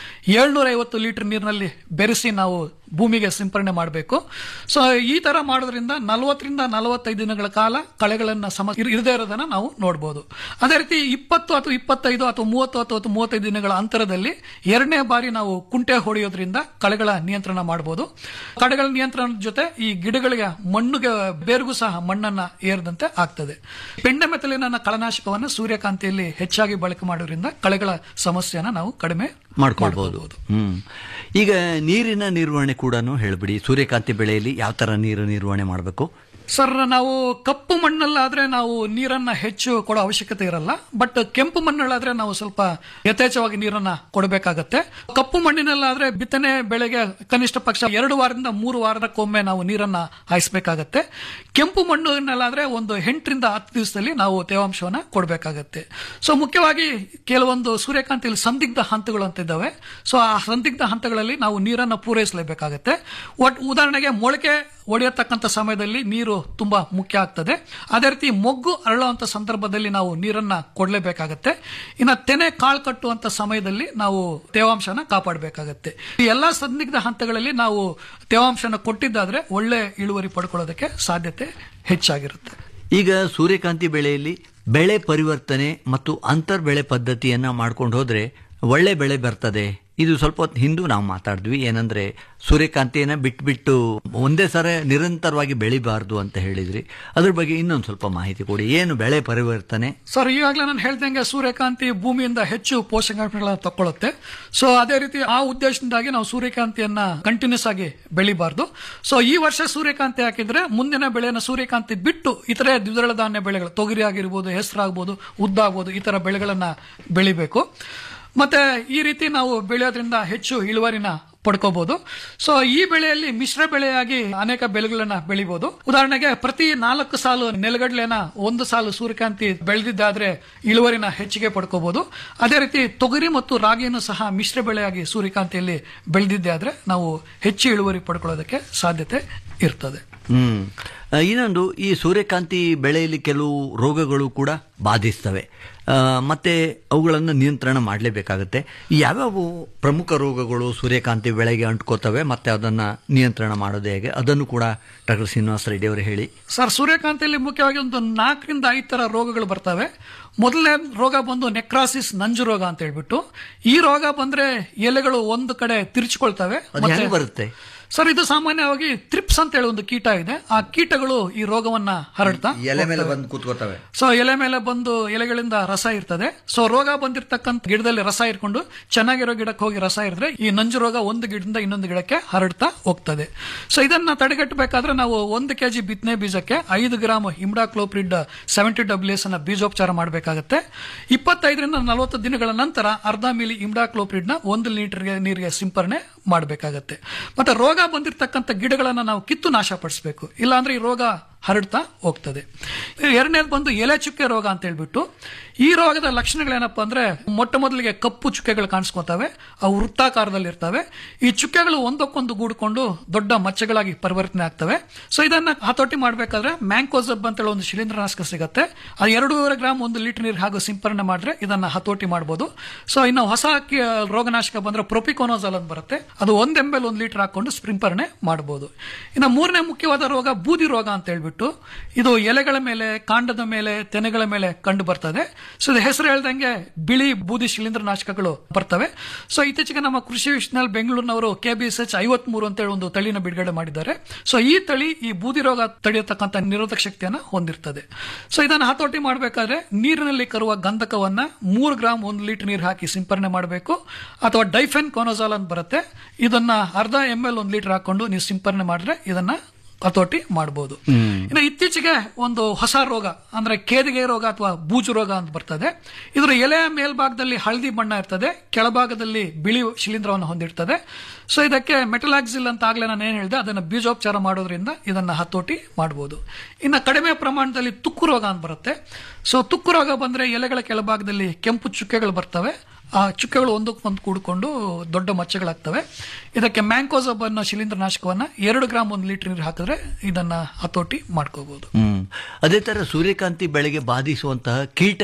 ಏಳ್ನೂರ ಐವತ್ತು ಲೀಟರ್ ನೀರಿನಲ್ಲಿ ಬೆರೆಸಿ ನಾವು ಭೂಮಿಗೆ ಸಿಂಪರಣೆ ಮಾಡಬೇಕು ಸೊ ಈ ತರ ಮಾಡೋದ್ರಿಂದ ನಲವತ್ತರಿಂದ ನಲವತ್ತೈದು ದಿನಗಳ ಕಾಲ ಕಳೆಗಳನ್ನ ಸಮ ಇರ್- ಇರದೇ ಇರೋದನ್ನ ನಾವು ನೋಡಬಹುದು ಅದೇ ರೀತಿ ಇಪ್ಪತ್ತು ಅಥವಾ ಇಪ್ಪತ್ತೈದು ಅಥವಾ ಮೂವತ್ತು ಅಥವಾ ಮೂವತ್ತೈದು ದಿನಗಳ ಅಂತರದಲ್ಲಿ ಎರಡನೇ ಬಾರಿ ನಾವು ಕುಂಟೆ ಹೊಡೆಯೋದ್ರಿಂದ ಕಳೆಗಳ ನಿಯಂತ್ರಣ ಮಾಡಬಹುದು ಕಳೆಗಳ ನಿಯಂತ್ರಣದ ಜೊತೆ ಈ ಗಿಡಗಳಿಗೆ ಮಣ್ಣುಗೆ ಬೇರ್ಗೂ ಸಹ ಮಣ್ಣನ್ನ ಏರದಂತೆ ಆಗ್ತದೆ ಪೆಂಡೆ ಮೆತ್ತಲಿನ ಕಳನಾಶಕವನ್ನು ಸೂರ್ಯಕಾಂತಿಯಲ್ಲಿ ಹೆಚ್ಚಾಗಿ ಬಳಕೆ ಮಾಡೋದ್ರಿಂದ ಕಳೆಗಳ ಸಮಸ್ಯೆನ ನಾವು ಕಡಿಮೆ ಮಾಡ್ಕೊಳ್ಬಹುದು ಹ್ಮ್ ಈಗ ನೀರಿನ ನಿರ್ವಹಣೆ ಕೂಡ ಹೇಳ್ಬಿಡಿ ಸೂರ್ಯಕಾಂತಿ ಬೆಳೆಯಲ್ಲಿ ಯಾವ ತರ ನೀರು ನಿರ್ವಹಣೆ ಮಾಡಬೇಕು ಸರ್ ನಾವು ಕಪ್ಪು ಮಣ್ಣಲ್ಲಾದ್ರೆ ನಾವು ನೀರನ್ನ ಹೆಚ್ಚು ಕೊಡೋ ಅವಶ್ಯಕತೆ ಇರಲ್ಲ ಬಟ್ ಕೆಂಪು ಮಣ್ಣಲ್ಲಾದ್ರೆ ನಾವು ಸ್ವಲ್ಪ ಯಥೇಚ್ಛವಾಗಿ ನೀರನ್ನ ಕೊಡಬೇಕಾಗತ್ತೆ ಕಪ್ಪು ಮಣ್ಣಿನಲ್ಲಾದ್ರೆ ಬಿತ್ತನೆ ಬೆಳೆಗೆ ಕನಿಷ್ಠ ಪಕ್ಷ ಎರಡು ವಾರದಿಂದ ಮೂರು ವಾರಕ್ಕೊಮ್ಮೆ ನಾವು ನೀರನ್ನ ಹಾಯಿಸಬೇಕಾಗತ್ತೆ ಕೆಂಪು ಮಣ್ಣಿನಲ್ಲಾದ್ರೆ ಒಂದು ಎಂಟರಿಂದ ಹತ್ತು ದಿವಸದಲ್ಲಿ ನಾವು ತೇವಾಂಶವನ್ನ ಕೊಡಬೇಕಾಗತ್ತೆ ಸೊ ಮುಖ್ಯವಾಗಿ ಕೆಲವೊಂದು ಸೂರ್ಯಕಾಂತಿಯಲ್ಲಿ ಸಂದಿಗ್ಧ ಹಂತಗಳು ಅಂತ ಇದ್ದಾವೆ ಸೊ ಆ ಸಂದಿಗ್ಧ ಹಂತಗಳಲ್ಲಿ ನಾವು ನೀರನ್ನ ಪೂರೈಸಲೇಬೇಕಾಗತ್ತೆ ಒಟ್ ಉದಾಹರಣೆಗೆ ಮೊಳಕೆ ಒಡೆಯತಕ್ಕಂಥ ಸಮಯದಲ್ಲಿ ನೀರು ತುಂಬಾ ಮುಖ್ಯ ಆಗ್ತದೆ ಅದೇ ರೀತಿ ಮೊಗ್ಗು ಅರಳುವಂತ ಸಂದರ್ಭದಲ್ಲಿ ನಾವು ನೀರನ್ನ ಕೊಡಲೇಬೇಕಾಗತ್ತೆ ಇನ್ನ ತೆನೆ ಕಾಳು ಕಟ್ಟುವಂತ ಸಮಯದಲ್ಲಿ ನಾವು ತೇವಾಂಶನ ಕಾಪಾಡಬೇಕಾಗತ್ತೆ ಈ ಎಲ್ಲಾ ಸಂದಿಗ್ಧ ಹಂತಗಳಲ್ಲಿ ನಾವು ತೇವಾಂಶನ ಕೊಟ್ಟಿದ್ದಾದ್ರೆ ಒಳ್ಳೆ ಇಳುವರಿ ಪಡ್ಕೊಳ್ಳೋದಕ್ಕೆ ಸಾಧ್ಯತೆ ಹೆಚ್ಚಾಗಿರುತ್ತೆ ಈಗ ಸೂರ್ಯಕಾಂತಿ ಬೆಳೆಯಲ್ಲಿ ಬೆಳೆ ಪರಿವರ್ತನೆ ಮತ್ತು ಅಂತರ್ ಬೆಳೆ ಪದ್ಧತಿಯನ್ನ ಮಾಡ್ಕೊಂಡು ಹೋದ್ರೆ ಒಳ್ಳೆ ಬೆಳೆ ಬರ್ತದೆ ಇದು ಸ್ವಲ್ಪ ಹೊತ್ತು ಹಿಂದೂ ನಾವು ಮಾತಾಡಿದ್ವಿ ಏನಂದ್ರೆ ಸೂರ್ಯಕಾಂತಿಯನ್ನ ಬಿಟ್ಬಿಟ್ಟು ಒಂದೇ ಸರ ನಿರಂತರವಾಗಿ ಬೆಳಿಬಾರ್ದು ಅಂತ ಹೇಳಿದ್ರಿ ಅದ್ರ ಬಗ್ಗೆ ಇನ್ನೊಂದು ಸ್ವಲ್ಪ ಮಾಹಿತಿ ಕೊಡಿ ಏನು ಬೆಳೆ ಪರಿವರ್ತನೆ ಸರ್ ಈಗಾಗಲೇ ನಾನು ಹೇಳ್ದಂಗೆ ಸೂರ್ಯಕಾಂತಿ ಭೂಮಿಯಿಂದ ಹೆಚ್ಚು ಪೋಷಕಾಂಶಗಳನ್ನ ತಕೊಳ್ಳುತ್ತೆ ಸೊ ಅದೇ ರೀತಿ ಆ ಉದ್ದೇಶದಿಂದಾಗಿ ನಾವು ಸೂರ್ಯಕಾಂತಿಯನ್ನ ಕಂಟಿನ್ಯೂಸ್ ಆಗಿ ಬೆಳಿಬಾರ್ದು ಸೊ ಈ ವರ್ಷ ಸೂರ್ಯಕಾಂತಿ ಹಾಕಿದ್ರೆ ಮುಂದಿನ ಬೆಳೆನ ಸೂರ್ಯಕಾಂತಿ ಬಿಟ್ಟು ಇತರೆ ದ್ವಿದಳ ಧಾನ್ಯ ಬೆಳೆಗಳು ತೊಗರಿ ಆಗಿರ್ಬೋದು ಹೆಸರಾಗ್ಬೋದು ಉದ್ದಾಗ್ಬೋದು ಈ ತರ ಬೆಳೆಗಳನ್ನ ಬೆಳಿಬೇಕು ಮತ್ತೆ ಈ ರೀತಿ ನಾವು ಬೆಳೆಯೋದ್ರಿಂದ ಹೆಚ್ಚು ಇಳುವರಿನ ಪಡ್ಕೋಬಹುದು ಸೊ ಈ ಬೆಳೆಯಲ್ಲಿ ಮಿಶ್ರ ಬೆಳೆಯಾಗಿ ಅನೇಕ ಬೆಳೆಗಳನ್ನ ಬೆಳಿಬಹುದು ಉದಾಹರಣೆಗೆ ಪ್ರತಿ ನಾಲ್ಕು ಸಾಲು ನೆಲಗಡಲೆನ ಒಂದು ಸಾಲು ಸೂರ್ಯಕಾಂತಿ ಬೆಳೆದಿದ್ದಾದ್ರೆ ಇಳುವರಿನ ಹೆಚ್ಚಿಗೆ ಪಡ್ಕೋಬಹುದು ಅದೇ ರೀತಿ ತೊಗರಿ ಮತ್ತು ರಾಗಿಯನ್ನು ಸಹ ಮಿಶ್ರ ಬೆಳೆಯಾಗಿ ಸೂರ್ಯಕಾಂತಿಯಲ್ಲಿ ಬೆಳೆದಿದ್ದೆ ಆದ್ರೆ ನಾವು ಹೆಚ್ಚು ಇಳುವರಿ ಪಡ್ಕೊಳ್ಳೋದಕ್ಕೆ ಸಾಧ್ಯತೆ ಇರ್ತದೆ ಹ್ಮ್ ಆ, ಇನ್ನೊಂದು ಈ ಸೂರ್ಯಕಾಂತಿ ಬೆಳೆಯಲ್ಲಿ ಕೆಲವು ರೋಗಗಳು ಕೂಡ ಬಾಧಿಸ್ತವೆ ಆ, ಮತ್ತೆ ಅವುಗಳನ್ನು ನಿಯಂತ್ರಣ ಮಾಡಲೇಬೇಕಾಗುತ್ತೆ ಯಾವ್ಯಾವ ಪ್ರಮುಖ ರೋಗಗಳು ಸೂರ್ಯಕಾಂತಿ ಬೆಳೆಗೆ ಅಂಟ್ಕೋತವೆ ಮತ್ತೆ ಅದನ್ನ ನಿಯಂತ್ರಣ ಮಾಡೋದು ಹೇಗೆ ಅದನ್ನು ಕೂಡ ಡಾಕ್ಟರ್ ಶ್ರೀನಿವಾಸ ರೆಡ್ಡಿ ಅವರು ಹೇಳಿ ಸರ್ ಸೂರ್ಯಕಾಂತಿಯಲ್ಲಿ ಮುಖ್ಯವಾಗಿ ಒಂದು ನಾಲ್ಕರಿಂದ ಐದು ತರ ರೋಗಗಳು ಬರ್ತವೆ ಮೊದಲನೇ ರೋಗ ಬಂದು ನೆಕ್ರಾಸಿಸ್ ನಂಜು ರೋಗ ಅಂತ ಹೇಳ್ಬಿಟ್ಟು ಈ ರೋಗ ಬಂದ್ರೆ ಎಲೆಗಳು ಒಂದು ಕಡೆ ತಿರುಚಿಕೊಳ್ತವೆ ಅದು ಹೆಂಗ್ ಬರುತ್ತೆ ಸರ್ ಇದು ಸಾಮಾನ್ಯವಾಗಿ ತ್ರಿಪ್ಸ್ ಅಂತ ಹೇಳಿ ಒಂದು ಕೀಟ ಇದೆ ಆ ಕೀಟಗಳು ಈ ರೋಗವನ್ನ ಹರಡ್ತಾ ಬಂದು ಕೂತ್ಕೋತವೆ ಸೊ ಎಲೆ ಮೇಲೆ ಬಂದು ಎಲೆಗಳಿಂದ ರಸ ಇರ್ತದೆ ಸೊ ರೋಗ ಬಂದಿರತಕ್ಕಂತ ಗಿಡದಲ್ಲಿ ರಸ ಇರ್ಕೊಂಡು ಚೆನ್ನಾಗಿರೋ ಗಿಡಕ್ಕೆ ಹೋಗಿ ರಸ ಇರಿದ್ರೆ ಈ ನಂಜು ರೋಗ ಒಂದು ಗಿಡದಿಂದ ಇನ್ನೊಂದು ಗಿಡಕ್ಕೆ ಹರಡ್ತಾ ಹೋಗ್ತದೆ ಸೊ ಇದನ್ನ ತಡೆಗಟ್ಟಬೇಕಾದ್ರೆ ನಾವು ಒಂದು ಕೆಜಿ ಬಿತ್ತನೆ ಬೀಜಕ್ಕೆ ಐದು ಗ್ರಾಮ್ ಇಮ್ಡಾಕ್ಲೋಪ್ರಿಡ್ ಸೆವೆಂಟಿ ಡಬ್ಲ್ಯೂಎಸ್ ಅನ್ನ ಬೀಜೋಪಚಾರ ಮಾಡಬೇಕಾಗುತ್ತೆ ಇಪ್ಪತ್ತೈದರಿಂದ ನಲವತ್ತು ದಿನಗಳ ನಂತರ ಅರ್ಧ ಮಿಲಿ ಇಮ್ಡಾಕ್ಲೋಪ್ರಿಡ್ ನ ಒಂದು ಲೀಟರ್ಗೆ ನೀರಿಗೆ ಸಿಂಪರಣೆ ಮಾಡಬೇಕಾಗತ್ತೆ ಮತ್ತೆ ರೋಗ ಬಂದಿರತಕ್ಕಂಥ ಗಿಡಗಳನ್ನ ನಾವು ಕಿತ್ತು ನಾಶಪಡಿಸಬೇಕು ಇಲ್ಲಾಂದ್ರೆ ಈ ರೋಗ ಹರಡ್ತಾ ಹೋಗ್ತದೆ ಎರಡನೇದು ಬಂದು ಎಲೆ ಚುಕ್ಕೆ ರೋಗ ಅಂತ ಹೇಳ್ಬಿಟ್ಟು ಈ ರೋಗದ ಲಕ್ಷಣಗಳೇನಪ್ಪ ಅಂದ್ರೆ ಮೊಟ್ಟ ಮೊದಲಿಗೆ ಕಪ್ಪು ಚುಕ್ಕೆಗಳು ಕಾಣಿಸ್ಕೊತವೆ ಅವು ವೃತ್ತಾಕಾರದಲ್ಲಿ ಇರ್ತವೆ ಈ ಚುಕ್ಕೆಗಳು ಒಂದಕ್ಕೊಂದು ಗೂಡ್ಕೊಂಡು ದೊಡ್ಡ ಮಚ್ಚೆಗಳಾಗಿ ಪರಿವರ್ತನೆ ಆಗ್ತವೆ ಸೊ ಇದನ್ನ ಹತೋಟಿ ಮಾಡಬೇಕಾದ್ರೆ ಮ್ಯಾಂಕೋಸಬ್ ಅಂತೇಳಿ ಒಂದು ಶಿಲೀಂಧ್ರನಾಶಕ ಸಿಗುತ್ತೆ ಅದು ಎರಡೂವರೆ ಗ್ರಾಮ್ ಒಂದು ಲೀಟರ್ ನೀರು ಹಾಗೂ ಸಿಂಪರಣೆ ಮಾಡಿದ್ರೆ ಇದನ್ನ ಹತೋಟಿ ಮಾಡಬಹುದು ಸೊ ಇನ್ನು ಹೊಸ ಕಿ- ರೋಗನಾಶಕ ಬಂದ್ರೆ ಪ್ರೊಪಿಕೋನೋಜಲ್ ಅಂತ ಬರುತ್ತೆ ಅದು ಒಂದ್ ಎಂ ಎಲ್ ಒಂದು ಲೀಟರ್ ಹಾಕೊಂಡು ಸಿಂಪರಣೆ ಮಾಡಬಹುದು ಇನ್ನು ಮೂರನೇ ಮುಖ್ಯವಾದ ರೋಗ ಬೂದಿ ರೋಗ ಅಂತ ಹೇಳ್ಬಿಟ್ಟು ಇದು ಎಲೆಗಳ ಮೇಲೆ ಕಾಂಡದ ಮೇಲೆ ತೆನೆಗಳ ಮೇಲೆ ಕಂಡು ಬರ್ತದೆ ಸೊ ಇದು ಹೆಸರು ಹೇಳ್ದಂಗೆ ಬಿಳಿ ಬೂದಿ ಶಿಲೀಂಧ್ರನಾಶಕಗಳು ಬರ್ತವೆ ಸೊ ಇತ್ತೀಚೆಗೆ ನಮ್ಮ ಕೃಷಿ ವಿಶ್ವನಲ್ಲಿ ಬೆಂಗಳೂರಿನವರು ಕೆ ಬಿ ಎಸ್ ಎಚ್ ಐವತ್ಮೂರು ಅಂತೇಳಿ ಒಂದು ತಳಿನ ಬಿಡುಗಡೆ ಮಾಡಿದ್ದಾರೆ ಸೊ ಈ ತಳಿ ಈ ಬೂದಿ ರೋಗ ತಡೆಯತಕ್ಕಂಥ ನಿರೋಧಕ ಶಕ್ತಿಯನ್ನ ಹೊಂದಿರ್ತದೆ ಸೊ ಇದನ್ನು ಹತೋಟಿ ಮಾಡಬೇಕಾದ್ರೆ ನೀರಿನಲ್ಲಿ ಕರುವ ಗಂಧಕವನ್ನ ಮೂರು ಗ್ರಾಮ್ ಒಂದು ಲೀಟರ್ ನೀರು ಹಾಕಿ ಸಿಂಪರಣೆ ಮಾಡಬೇಕು ಅಥವಾ ಡೈಫೆನ್ ಕೋನೋಜಾಲ್ ಅಂತ ಬರುತ್ತೆ ಇದನ್ನ ಅರ್ಧ ಎಂ ಎಲ್ ಒಂದು ಲೀಟರ್ ಹಾಕೊಂಡು ನೀವು ಸಿಂಪರಣೆ ಮಾಡಿದ್ರೆ ಇದನ್ನ ಹತೋಟಿ ಮಾಡಬಹುದು ಇನ್ನು ಇತ್ತೀಚೆಗೆ ಒಂದು ಹೊಸ ರೋಗ ಅಂದ್ರೆ ಕೇದಿಗೆ ರೋಗ ಅಥವಾ ಬೂಜು ರೋಗ ಅಂತ ಬರ್ತದೆ ಇದರ ಎಲೆಯ ಮೇಲ್ಭಾಗದಲ್ಲಿ ಹಳದಿ ಬಣ್ಣ ಇರ್ತದೆ ಕೆಳಭಾಗದಲ್ಲಿ ಬಿಳಿ ಶಿಲೀಂಧ್ರವನ್ನು ಹೊಂದಿರ್ತದೆ ಸೊ ಇದಕ್ಕೆ ಮೆಟಲಾಕ್ಸಿಲ್ ಅಂತ ಆಗ್ಲೇ ನಾನು ಏನ್ ಹೇಳಿದೆ ಅದನ್ನ ಬೀಜೋಪಚಾರ ಮಾಡೋದ್ರಿಂದ ಇದನ್ನ ಹತೋಟಿ ಮಾಡಬಹುದು ಇನ್ನು ಕಡಿಮೆ ಪ್ರಮಾಣದಲ್ಲಿ ತುಕ್ಕು ರೋಗ ಅಂತ ಬರುತ್ತೆ ಸೊ ತುಕ್ಕು ರೋಗ ಬಂದ್ರೆ ಎಲೆಗಳ ಕೆಳಭಾಗದಲ್ಲಿ ಕೆಂಪು ಚುಕ್ಕೆಗಳು ಬರ್ತವೆ ಆ ಚುಕ್ಕೆಗಳು ಒಂದಕ್ಕೊಂದು ಕೂಡಿಕೊಂಡು ದೊಡ್ಡ ಮಚ್ಚೆಗಳಾಗ್ತವೆ ಇದಕ್ಕೆ ಮ್ಯಾಂಕೋಸಬ್ ಅನ್ನೋ ಶಿಲೀಂಧ್ರನಾಶಕವನ್ನ ಎರಡು ಗ್ರಾಮ್ ಒಂದು ಲೀಟರ್ ನೀರು ಹಾಕಿದ್ರೆ ಇದನ್ನ ಹತೋಟಿ ಮಾಡ್ಕೋಬಹುದು ಹ್ಮ್ ಅದೇ ತರ ಸೂರ್ಯಕಾಂತಿ ಬೆಳೆಗೆ ಬಾಧಿಸುವಂತಹ ಕೀಟಗಳು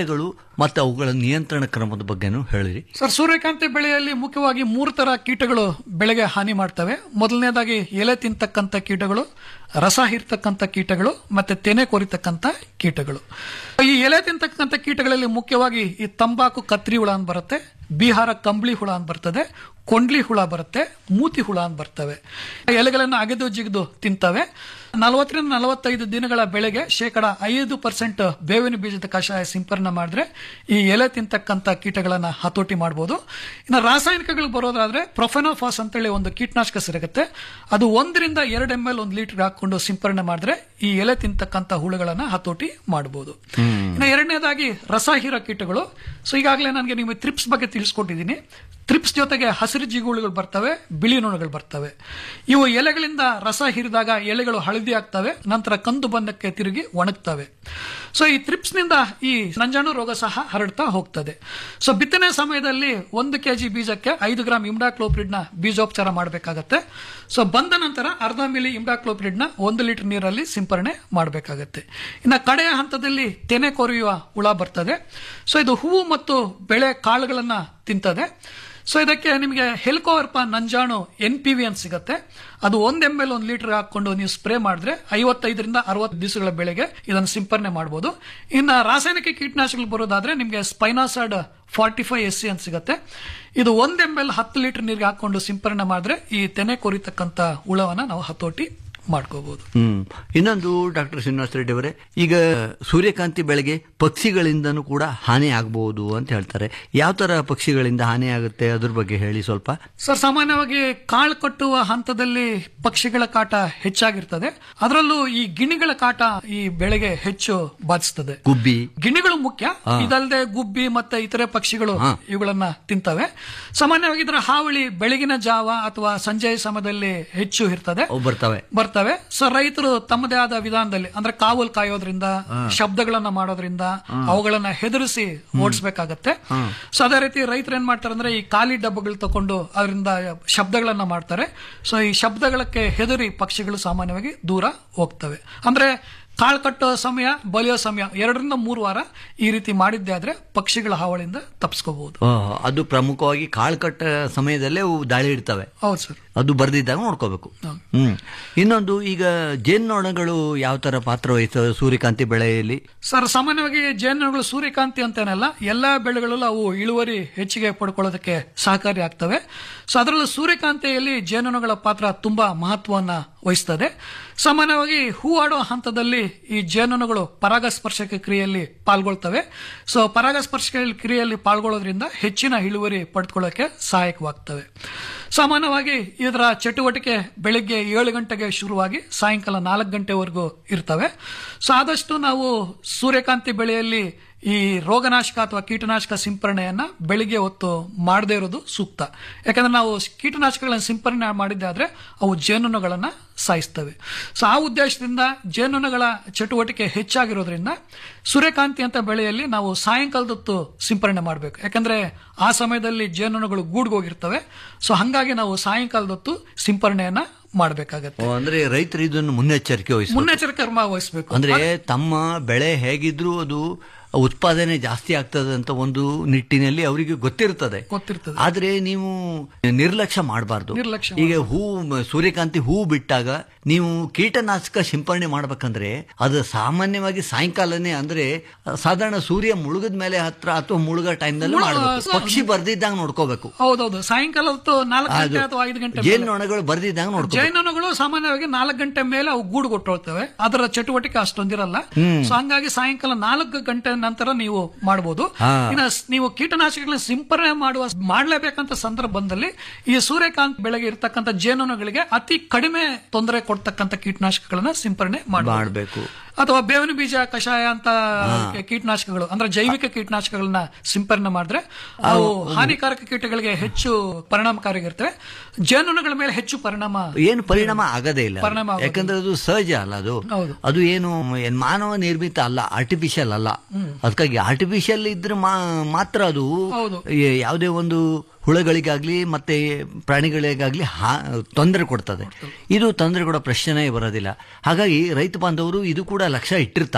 ಮತ್ತು ಅವುಗಳ ನಿಯಂತ್ರಣ ಕ್ರಮದ ಬಗ್ಗೆನೂ ಹೇಳಿರಿ ಸರ್ ಸೂರ್ಯಕಾಂತಿ ಬೆಳೆಯಲ್ಲಿ ಮುಖ್ಯವಾಗಿ ಮೂರು ತರ ಕೀಟಗಳು ಬೆಳೆಗೆ ಹಾನಿ ಮಾಡ್ತವೆ ಮೊದಲನೇದಾಗಿ ಎಲೆ ತಿಂತಕ್ಕಂಥ ಕೀಟಗಳು ರಸ ಹೀರ್ತಕ್ಕಂಥ ಕೀಟಗಳು ಮತ್ತೆ ತೆನೆ ಕೊರಿತಕ್ಕಂಥ ಕೀಟಗಳು ಈ ಎಲೆ ತಿಂತಕ್ಕಂಥ ಕೀಟಗಳಲ್ಲಿ ಮುಖ್ಯವಾಗಿ ಈ ತಂಬಾಕು ಕತ್ರಿ ಹುಳ ಅಂತ ಬರುತ್ತೆ ಬಿಹಾರ ಕಂಬಳಿ ಹುಳ ಅಂತ ಬರ್ತದೆ ಕೊಂಡ್ಲಿ ಹುಳ ಬರುತ್ತೆ ಮೂತಿ ಹುಳ ಅಂತ ಬರ್ತವೆ ಎಲೆಗಳನ್ನು ಅಗೆದು ಜಿಗಿದು ತಿಂತವೆ ನಲವತ್ತರಿಂದ ನಲವತ್ತೈದು ದಿನಗಳ ಬೆಳೆಗೆ ಶೇಕಡ ಐದು ಪರ್ಸೆಂಟ್ ಬೇವಿನ ಬೀಜದ ಕಷಾಯ ಸಿಂಪರಣೆ ಮಾಡಿದ್ರೆ ಈ ಎಲೆ ತಿಂತಕ್ಕಂಥ ಕೀಟಗಳನ್ನ ಹತೋಟಿ ಮಾಡಬಹುದು ಇನ್ನು ರಾಸಾಯನಿಕಗಳು ಬರೋದಾದ್ರೆ ಪ್ರೊಫೆನೋಫಾಸ್ ಅಂತೇಳಿ ಒಂದು ಕೀಟನಾಶಕ ಸಿಗುತ್ತೆ ಅದು ಒಂದರಿಂದ ಎರಡು ಎಂ ಎಲ್ ಒಂದು ಲೀಟರ್ ಹಾಕೊಂಡು ಸಿಂಪರಣೆ ಮಾಡಿದ್ರೆ ಈ ಎಲೆ ತಿಂತಕ್ಕಂಥ ಹುಳುಗಳನ್ನ ಹತೋಟಿ ಮಾಡಬಹುದು ಇನ್ನು ಎರಡನೇದಾಗಿ ರಸ ಹೀರೋ ಕೀಟಗಳು ಸೊ ಈಗಾಗಲೇ ನನಗೆ ನಿಮಗೆ ತ್ರಿಪ್ಸ್ ಬಗ್ಗೆ ತಿಳಿಸ್ಕೊಟ್ಟಿದ್ದೀನಿ ತ್ರಿಪ್ಸ್ ಜೊತೆಗೆ ಹಸಿರು ಜಿಗುಳುಗಳು ಬರ್ತವೆ ಬಿಳಿ ನೊಣಗಳು ಬರ್ತವೆ ಇವು ಎಲೆಗಳಿಂದ ರಸ ಹೀರಿದಾಗ ಎಲೆಗಳು ಹಳದಿ ಆಗ್ತವೆ ನಂತರ ಕಂದು ಬಣ್ಣಕ್ಕೆ ತಿರುಗಿ ಒಣಗ್ತವೆ ಸೊ ಈ ತ್ರಿಪ್ಸ್ ನಿಂದ ಈ ನಂಜಾಣು ರೋಗ ಸಹ ಹರಡ್ತಾ ಹೋಗ್ತದೆ ಸೊ ಬಿತ್ತನೆ ಸಮಯದಲ್ಲಿ ಒಂದು ಕೆಜಿ ಬೀಜಕ್ಕೆ ಐದು ಗ್ರಾಂ ಇಮ್ಡಾಕ್ಲೋಪ್ರಿಡ್ ನ ಬೀಜೋಪಚಾರ ಮಾಡಬೇಕಾಗತ್ತೆ ಸೊ ಬಂದ ನಂತರ ಅರ್ಧ ಮಿಲಿ ಇಮ್ಡಾಕ್ಲೋಪ್ರಿಡ್ ನ ಒಂದು ಲೀಟರ್ ನೀರಲ್ಲಿ ಸಿಂಪರಣೆ ಮಾಡಬೇಕಾಗತ್ತೆ ಇನ್ನು ಕಡೆಯ ಹಂತದಲ್ಲಿ ತೆನೆ ಕೊರೆಯುವ ಹುಳ ಬರ್ತದೆ ಸೊ ಇದು ಹೂವು ಮತ್ತು ಬೆಳೆ ಕಾಳುಗಳನ್ನ ತಿಂತದೆ ಸೊ ಇದಕ್ಕೆ ನಿಮಗೆ ಹೆಲ್ಕೋವರ್ಪ ನಂಜಾಣು ಎನ್ ಪಿ ವಿ ಅಂತ ಸಿಗುತ್ತೆ ಅದು ಒಂದ್ ಎಂ ಎಲ್ ಒಂದು ಲೀಟರ್ ಹಾಕೊಂಡು ನೀವು ಸ್ಪ್ರೇ ಮಾಡಿದ್ರೆ ಐವತ್ತೈದರಿಂದ ಅರವತ್ತು ದಿವಸಗಳ ಬೆಳೆಗೆ ಇದನ್ನು ಸಿಂಪರಣೆ ಮಾಡಬಹುದು ಇನ್ನು ರಾಸಾಯನಿಕ ಕೀಟನಾಶಕಗಳು ಬರೋದಾದ್ರೆ ನಿಮಗೆ spinosad forty five S C ಅಂತ ಸಿಗುತ್ತೆ ಇದು ಒಂದ್ ಎಂ ಎಲ್ ಹತ್ತು ಲೀಟರ್ ನೀರಿಗೆ ಹಾಕೊಂಡು ಸಿಂಪರಣೆ ಮಾಡಿದ್ರೆ ಈ ತೆನೆ ಕೊರಿತಕ್ಕಂಥ ಹುಳವನ್ನ ನಾವು ಹತೋಟಿ ಮಾಡ್ಕೋಬಹುದು ಹ್ಮ್ ಇನ್ನೊಂದು ಡಾಕ್ಟರ್ ಶ್ರೀನಿವಾಸ ರೆಡ್ಡಿ ಅವರೇ ಈಗ ಸೂರ್ಯಕಾಂತಿ ಬೆಳೆಗೆ ಪಕ್ಷಿಗಳಿಂದನೂ ಕೂಡ ಹಾನಿ ಆಗಬಹುದು ಅಂತ ಹೇಳ್ತಾರೆ ಯಾವ ತರ ಪಕ್ಷಿಗಳಿಂದ ಹಾನಿ ಆಗುತ್ತೆ ಅದ್ರ ಬಗ್ಗೆ ಹೇಳಿ ಸ್ವಲ್ಪ ಸರ್ ಸಾಮಾನ್ಯವಾಗಿ ಕಾಳು ಕಟ್ಟುವ ಹಂತದಲ್ಲಿ ಪಕ್ಷಿಗಳ ಕಾಟ ಹೆಚ್ಚಾಗಿರ್ತದೆ ಅದರಲ್ಲೂ ಈ ಗಿಣಿಗಳ ಕಾಟ ಈ ಬೆಳೆಗೆ ಹೆಚ್ಚು ಬಾಧಿಸ್ತದೆ ಗುಬ್ಬಿ ಗಿಣಿಗಳು ಮುಖ್ಯ ಇದಲ್ಲದೆ ಗುಬ್ಬಿ ಮತ್ತೆ ಇತರೆ ಪಕ್ಷಿಗಳು ಇವುಗಳನ್ನ ತಿಂತವೆ ಸಾಮಾನ್ಯವಾಗಿ ಇದರ ಹಾವಳಿ ಬೆಳಗಿನ ಜಾವ ಅಥವಾ ಸಂಜೆಯ ಸಮಯದಲ್ಲಿ ಹೆಚ್ಚು ಇರ್ತದೆ ಅವು ಬರ್ತವೆ ಬರ್ತವೆ ಸೊ ರೈತರು ತಮ್ಮದೇ ಆದ ವಿಧಾನದಲ್ಲಿ ಅಂದ್ರೆ ಕಾವಲ್ ಕಾಯೋದ್ರಿಂದ ಶಬ್ದಗಳನ್ನ ಮಾಡೋದ್ರಿಂದ ಅವುಗಳನ್ನ ಹೆದರಿಸಿ ಓಡಿಸ್ಬೇಕಾಗತ್ತೆ ಸೊ ಅದೇ ರೀತಿ ರೈತರು ಏನ್ ಮಾಡ್ತಾರೆ ಅಂದ್ರೆ ಈ ಖಾಲಿ ಡಬ್ಬಗಳು ತಕೊಂಡು ಅದರಿಂದ ಶಬ್ದಗಳನ್ನ ಮಾಡ್ತಾರೆ ಸೊ ಈ ಶಬ್ದಗಳಕ್ಕೆ ಹೆದರಿ ಪಕ್ಷಿಗಳು ಸಾಮಾನ್ಯವಾಗಿ ದೂರ ಹೋಗ್ತವೆ ಅಂದ್ರೆ ಕಾಳು ಕಟ್ಟೋ ಸಮಯ ಬಲಿಯೋ ಸಮಯ ಎರಡರಿಂದ ಮೂರು ವಾರ ಈ ರೀತಿ ಮಾಡಿದ್ದೆ ಆದ್ರೆ ಪಕ್ಷಿಗಳ ಹಾವಳಿಯಿಂದ ತಪ್ಪಿಸ್ಕೋಬಹುದು ಆ, ಅದು ಪ್ರಮುಖವಾಗಿ ಕಾಳು ಕಟ್ಟ ಸಮಯದಲ್ಲೇ ಅವು ದಾಳಿ ಇಡ್ತವೆ ಹೌದು ಸರ್ ಅದು ಬರ್ದಿದ್ದಾಗ ನೋಡ್ಕೋಬೇಕು ಹ್ಮ್ ಇನ್ನೊಂದು ಈಗ ಜೇನ್ನೊಣಗಳು ಯಾವ ತರ ಪಾತ್ರ ವಹಿಸ್ತವೆ ಸೂರ್ಯಕಾಂತಿ ಬೆಳೆಯಲ್ಲಿ ಸರ್ ಸಾಮಾನ್ಯವಾಗಿ ಜೇನುನೊಣಗಳು ಸೂರ್ಯಕಾಂತಿ ಅಂತೇನಲ್ಲ ಎಲ್ಲಾ ಬೆಳೆಗಳಲ್ಲೂ ಅವು ಇಳುವರಿ ಹೆಚ್ಚಿಗೆ ಪಡ್ಕೊಳ್ಳೋದಕ್ಕೆ ಸಹಕಾರಿ ಆಗ್ತವೆ ಸೊ ಅದರಲ್ಲೂ ಸೂರ್ಯಕಾಂತಿಯಲ್ಲಿ ಜೇನುನೊಣಗಳ ಪಾತ್ರ ತುಂಬಾ ಮಹತ್ವವನ್ನ ವಹಿಸ್ತದೆ ಸಾಮಾನ್ಯವಾಗಿ ಹೂವಾಡೋ ಹಂತದಲ್ಲಿ ಈ ಜೇನುನೊಣಗಳು ಪರಾಗಸ್ಪರ್ಶಕ ಕ್ರಿಯೆಯಲ್ಲಿ ಪಾಲ್ಗೊಳ್ತವೆ ಸೊ ಪರಾಗಸ್ಪರ್ಶ ಕ್ರಿಯೆಯಲ್ಲಿ ಪಾಲ್ಗೊಳ್ಳೋದ್ರಿಂದ ಹೆಚ್ಚಿನ ಇಳುವರಿ ಪಡೆದುಕೊಳ್ಳೋಕೆ ಸಹಾಯಕವಾಗ್ತವೆ ಸಾಮಾನ್ಯವಾಗಿ ಇದರ ಚಟುವಟಿಕೆ ಬೆಳಿಗ್ಗೆ ಏಳು ಗಂಟೆಗೆ ಶುರುವಾಗಿ ಸಾಯಂಕಾಲ ನಾಲ್ಕು ಗಂಟೆವರೆಗೂ ಇರ್ತವೆ ಸೊ ಆದಷ್ಟು ನಾವು ಸೂರ್ಯಕಾಂತಿ ಬೆಳೆಯಲ್ಲಿ ಈ ರೋಗನಾಶಕ ಅಥವಾ ಕೀಟನಾಶಕ ಸಿಂಪರಣೆಯನ್ನ ಬೆಳಿಗ್ಗೆ ಹೊತ್ತು ಮಾಡದೇ ಇರೋದು ಸೂಕ್ತ ಯಾಕಂದ್ರೆ ನಾವು ಕೀಟನಾಶಕಗಳನ್ನು ಸಿಂಪರಣೆ ಮಾಡಿದ್ದೆ ಆದ್ರೆ ಅವು ಜೇನುನೊಗಳನ್ನ ಸಾಯಿಸ್ತವೆ ಸೊ ಆ ಉದ್ದೇಶದಿಂದ ಜೇನುನೊಗಳ ಚಟುವಟಿಕೆ ಹೆಚ್ಚಾಗಿರೋದ್ರಿಂದ ಸೂರ್ಯಕಾಂತಿ ಅಂತ ಬೆಳೆಯಲ್ಲಿ ನಾವು ಸಾಯಂಕಾಲದೊತ್ತು ಸಿಂಪರಣೆ ಮಾಡಬೇಕು ಯಾಕಂದ್ರೆ ಆ ಸಮಯದಲ್ಲಿ ಜೇನುನೊಗಳು ಗೂಡ್ಗೋಗಿರ್ತವೆ ಸೊ ಹಂಗಾಗಿ ನಾವು ಸಾಯಂಕಾಲದೊತ್ತು ಸಿಂಪರಣೆಯನ್ನ ಮಾಡಬೇಕಾಗತ್ತೆ ಓ, ಅಂದ್ರೆ ರೈತರು ಇದನ್ನು ಮುನ್ನೆಚ್ಚರಿಕೆ ವಹಿಸಬೇಕು ಮುನ್ನೆಚ್ಚರಿಕೆ ಕ್ರಮ ವಹಿಸಬೇಕು ಅಂದ್ರೆ ತಮ್ಮ ಬೆಳೆ ಹೇಗಿದ್ರೂ ಅದು ಉತ್ಪಾದನೆ ಜಾಸ್ತಿ ಆಗ್ತದೆ ಅಂತ ಒಂದು ನಿಟ್ಟಿನಲ್ಲಿ ಅವರಿಗೆ ಗೊತ್ತಿರ್ತದೆ ಗೊತ್ತಿರ್ತದೆ ಆದ್ರೆ ನೀವು ನಿರ್ಲಕ್ಷ್ಯ ಮಾಡಬಾರ್ದು ನಿರ್ಲಕ್ಷ್ಯ ಈಗ ಹೂ ಸೂರ್ಯಕಾಂತಿ ಹೂ ಬಿಟ್ಟಾಗ ನೀವು ಕೀಟನಾಶಕ ಸಿಂಪರಣೆ ಮಾಡ್ಬೇಕಂದ್ರೆ ಅದು ಸಾಮಾನ್ಯವಾಗಿ ಸಾಯಂಕಾಲನೇ ಅಂದ್ರೆ ಸಾಧಾರಣ ಸೂರ್ಯ ಮುಳುಗದ ಮೇಲೆ ಹತ್ರ ಅಥವಾ ಮುಳುಗೋ ಟೈಮ್ನಲ್ಲಿ ಮುಳುಗ- ಮಾಡಬೇಕು ಪಕ್ಷಿ ಬರ್ದಿದ್ದಾಗ ನೋಡ್ಕೋಬೇಕು ಹೌದೌದು ಸಾಯಂಕಾಲ ಹೊತ್ತು ನಾಲ್ಕು ಅದು ಗಂಟೆ ಅಥವಾ ಐದು ಗಂಟೆ ಜೇನುನೊಣಗಳು ಬರ್ದಿದ್ದಾಗ ನೋಡ್ಕೋಬೇಕು ಜೈನಗಳು ಸಾಮಾನ್ಯವಾಗಿ ನಾಲ್ಕು ಗಂಟೆ ಮೇಲೆ ಅವು ಗೂಡು ಕೊಟ್ಟಿರ್ತವೆ ಅದರ ಚಟುವಟಿಕೆ ಅಷ್ಟೊಂದಿರಲ್ಲ ಸೊ ಹಂಗಾಗಿ ಸಾಯಂಕಾಲ ನಾಲ್ಕು ಗಂಟೆ ನಂತರ ನೀವು ಮಾಡಬಹುದು ಹಾ. ಇನ್ನು ಸ್- ನೀವು ಕೀಟನಾಶಕಗಳನ್ನ ಸಿಂಪರಣೆ ಮಾಡುವ ಮಾಡಲೇಬೇಕಂತ ಸಂದರ್ಭದಲ್ಲಿ ಈ ಸೂರ್ಯಕಾಂತ್ ಬೆಳೆಗೆ ಇರ್ತಕ್ಕಂಥ ಜೇನುನೊಗಳಿಗೆ ಅತಿ ಕಡಿಮೆ ತೊಂದರೆ ಕೊಡ್ತಕ್ಕಂಥ ಕೀಟನಾಶಕಗಳನ್ನ ಸಿಂಪರಣೆ ಮಾಡಬೇಕು ಮಾಡಬೇಕು ಅಥವಾ ಬೇವಿನ ಬೀಜ ಕಷಾಯ ಅಂತ ಕೀಟನಾಶಕಗಳು ಅಂದ್ರೆ ಜೈವಿಕ ಕೀಟನಾಶಕಗಳನ್ನ ಸಿಂಪರಣೆ ಮಾಡಿದ್ರೆ ಅವು ಹಾನಿಕಾರಕ ಕೀಟಗಳಿಗೆ ಹೆಚ್ಚು ಪರಿಣಾಮಕಾರಿಯಾಗಿರ್ತವೆ ಜೇನುನೊಣಗಳ ಮೇಲೆ ಹೆಚ್ಚು ಪರಿಣಾಮ ಏನು ಪರಿಣಾಮ ಆಗದೇ ಇಲ್ಲ ಅದು. ಪರಿಣಾಮ ಆಗೋದಿಲ್ಲ. ಯಾಕಂದ್ರೆ ಅದು ಸಹಜ ಅಲ್ಲ ಅದು ಹೌದು. ಅದು ಏನು ಏನ್ ಮಾನವ ನಿರ್ಮಿತ ಅಲ್ಲ ಆರ್ಟಿಫಿಷಿಯಲ್ ಅಲ್ಲ ಅದಕ್ಕಾಗಿ ಆರ್ಟಿಫಿಷಿಯಲ್ ಇದ್ರೆ ಮಾ- ಮಾತ್ರ ಅದು ಹೌದು. ಏ- ಯಾವುದೇ ಒಂದು ಹುಳಗಳಿಗಾಗ್ಲಿ ಮತ್ತೆ ಪ್ರಾಣಿಗಳಿಗಾಗ್ಲಿ ಹಾ ತೊಂದರೆ ಕೊಡ್ತದೆ ಇದು ತೊಂದರೆ ಕೊಡೋ ಪ್ರಶ್ನೆನೇ ಬರೋದಿಲ್ಲ ಹಾಗಾಗಿ ರೈತ ಬಾಂಧವರು ಇದು ಕೂಡ ಲಕ್ಷ್ಯ ಇಟ್ಟಿರ್ತಾರೆ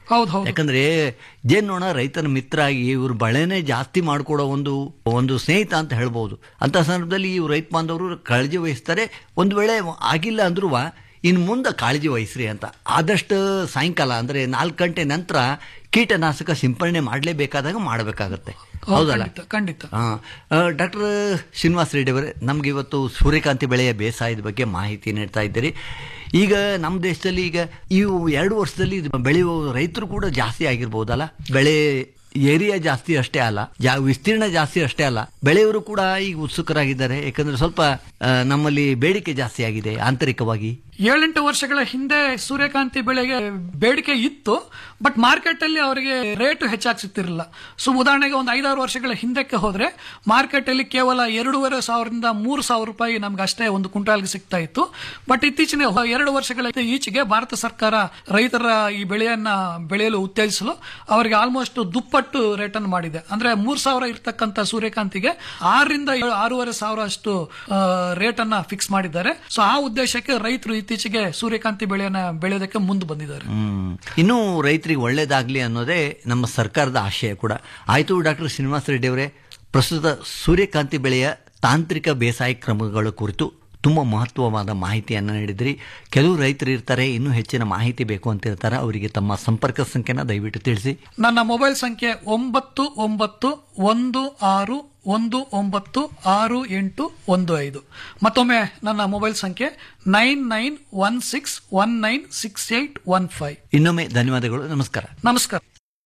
ಹೌದು ಹೌದು ಯಾಕಂದ್ರೆ ಜೇನ್ನೋಣ ರೈತನ ಮಿತ್ರ ಆಗಿ ಇವ್ರ ಬಳೆನೇ ಜಾಸ್ತಿ ಮಾಡ್ಕೊಡೋ ಒಂದು ಒಂದು ಸ್ನೇಹಿತ ಅಂತ ಹೇಳ್ಬೋದು ಅಂತ ಸಂದರ್ಭದಲ್ಲಿ ಇವ್ರು ರೈತ ಬಾಂಧವರು ಕಾಳಜಿ ವಹಿಸ್ತಾರೆ ಒಂದು ವೇಳೆ ಆಗಿಲ್ಲ ಅಂದ್ರೂ ಇನ್ನು ಮುಂದೆ ಕಾಳಜಿ ವಹಿಸ್ರಿ ಅಂತ ಆದಷ್ಟು ಸಾಯಂಕಾಲ ಅಂದ್ರೆ ನಾಲ್ಕು ಗಂಟೆ ನಂತರ ಕೀಟನಾಶಕ ಸಿಂಪರಣೆ ಮಾಡಲೇಬೇಕಾದಾಗ ಮಾಡಬೇಕಾಗತ್ತೆ ಹೌದಲ್ಲ ಖಂಡಿತ ಖಂಡಿತ ಡಾಕ್ಟರ್ ಶ್ರೀನಿವಾಸ ರೆಡ್ಡಿ ಅವರೇ ನಮ್ಗೆ ಇವತ್ತು ಸೂರ್ಯಕಾಂತಿ ಬೆಳೆಯ ಬೇಸಾಯದ ಬಗ್ಗೆ ಮಾಹಿತಿ ನೀಡ್ತಾ ಇದ್ದೀರಿ ಈಗ ನಮ್ಮ ದೇಶದಲ್ಲಿ ಈಗ ಈ ಎರಡು ವರ್ಷದಲ್ಲಿ ಇದು ಬೆಳೆಯುವ ರೈತರು ಕೂಡ ಜಾಸ್ತಿ ಆಗಿರ್ಬೋದಲ್ಲ ಬೆಳೆ ಏರಿಯಾ ಜಾಸ್ತಿ ಅಷ್ಟೇ ಅಲ್ಲ ಜಾ ವಿಸ್ತೀರ್ಣ ಜಾಸ್ತಿ ಅಷ್ಟೇ ಅಲ್ಲ ಬೆಳೆಯವರು ಕೂಡ ಈಗ ಉತ್ಸುಕರಾಗಿದ್ದಾರೆ ಯಾಕಂದ್ರೆ ಸ್ವಲ್ಪ ಆ, ನಮ್ಮಲ್ಲಿ ಬೇಡಿಕೆ ಜಾಸ್ತಿ ಆಗಿದೆ ಆಂತರಿಕವಾಗಿ ಏಳೆಂಟು ವರ್ಷಗಳ ಹಿಂದೆ ಸೂರ್ಯಕಾಂತಿ ಬೆಳೆಗೆ ಬೇಡಿಕೆ ಇತ್ತು ಬಟ್ ಮಾರ್ಕೆಟ್ ಅಲ್ಲಿ ಅವರಿಗೆ ರೇಟ್ ಹೆಚ್ಚಾಗಿ ಸಿಗ್ತಿರಲಿಲ್ಲ ಸೊ ಉದಾಹರಣೆಗೆ ಒಂದು ಐದಾರು ವರ್ಷಗಳ ಹಿಂದಕ್ಕೆ ಹೋದ್ರೆ ಮಾರ್ಕೆಟ್ ಅಲ್ಲಿ ಕೇವಲ ಎರಡೂವರೆ ಸಾವಿರದಿಂದ ಮೂರು ಸಾವಿರ ರೂಪಾಯಿ ನಮ್ಗೆ ಅಷ್ಟೇ ಒಂದು ಕ್ವಿಂಟಾಲ್ಗೆ ಸಿಗ್ತಾ ಇತ್ತು ಬಟ್ ಇತ್ತೀಚಿನ ಹೊ- ಎರಡು ವರ್ಷಗಳ ಈಚೆಗೆ ಭಾರತ ಸರ್ಕಾರ ರೈತರ ಈ ಬೆಳೆಯನ್ನ ಬೆಳೆಯಲು ಉತ್ತೇಜಿಸಲು ಅವರಿಗೆ ಆಲ್ಮೋಸ್ಟ್ ದುಪ್ಪಟ್ಟು ರೇಟ್ ಅನ್ನು ಮಾಡಿದೆ ಅಂದ್ರೆ ಮೂರ್ ಸಾವಿರ ಇರ್ತಕ್ಕಂಥ ಸೂರ್ಯಕಾಂತಿಗೆ ಆರರಿಂದ ಏಳು- ಆರೂವರೆ ಸಾವಿರ ಅಷ್ಟು ರೇಟ್ ಅನ್ನ ಫಿಕ್ಸ್ ಮಾಡಿದ್ದಾರೆ ಸೊ ಆ ಉದ್ದೇಶಕ್ಕೆ ರೈತರು ಇತ್ತೀಚೆಗೆ ಸೂರ್ಯಕಾಂತಿ ಬೆಳೆಯನ್ನ ಬೆಳೆಯೋದಕ್ಕೆ ಮುಂದೆ ಬಂದಿದ್ದಾರೆ ಹ್ಮ್. ಇನ್ನೂ ರೈತರಿಗೆ ಒಳ್ಳೇದಾಗ್ಲಿ ಅನ್ನೋದೇ ನಮ್ಮ ಸರ್ಕಾರದ ಆಶಯ ಕೂಡ ಆಯ್ತು ಡಾಕ್ಟರ್ ಶ್ರೀನಿವಾಸ ರೆಡ್ಡಿ ಅವರೇ ಪ್ರಸ್ತುತ ಸೂರ್ಯಕಾಂತಿ ಬೆಳೆಯ ತಾಂತ್ರಿಕ ಬೇಸಾಯ ಕ್ರಮಗಳ ಕುರಿತು ತುಂಬ ಮಹತ್ವವಾದ ಮಾಹಿತಿಯನ್ನು ನೀಡಿದ್ರಿ ಕೆಲವು ರೈತರು ಇರ್ತಾರೆ ಇನ್ನೂ ಹೆಚ್ಚಿನ ಮಾಹಿತಿ ಬೇಕು ಅಂತ ಇರ್ತಾರೆ ಅವರಿಗೆ ತಮ್ಮ ಸಂಪರ್ಕ ಸಂಖ್ಯೆನ ದಯವಿಟ್ಟು ತಿಳಿಸಿ ನನ್ನ ಮೊಬೈಲ್ ಸಂಖ್ಯೆ ಒಂಬತ್ತು ಒಂಬತ್ತು ಒಂದು ಆರು ಒಂದು ಒಂಬತ್ತು ಆರು ಎಂಟು ಒಂದು ಐದು ಮತ್ತೊಮ್ಮೆ ನನ್ನ ಮೊಬೈಲ್ ಸಂಖ್ಯೆ nine nine one six one nine six eight one five ಇನ್ನೊಮ್ಮೆ ಧನ್ಯವಾದಗಳು ನಮಸ್ಕಾರ ನಮಸ್ಕಾರ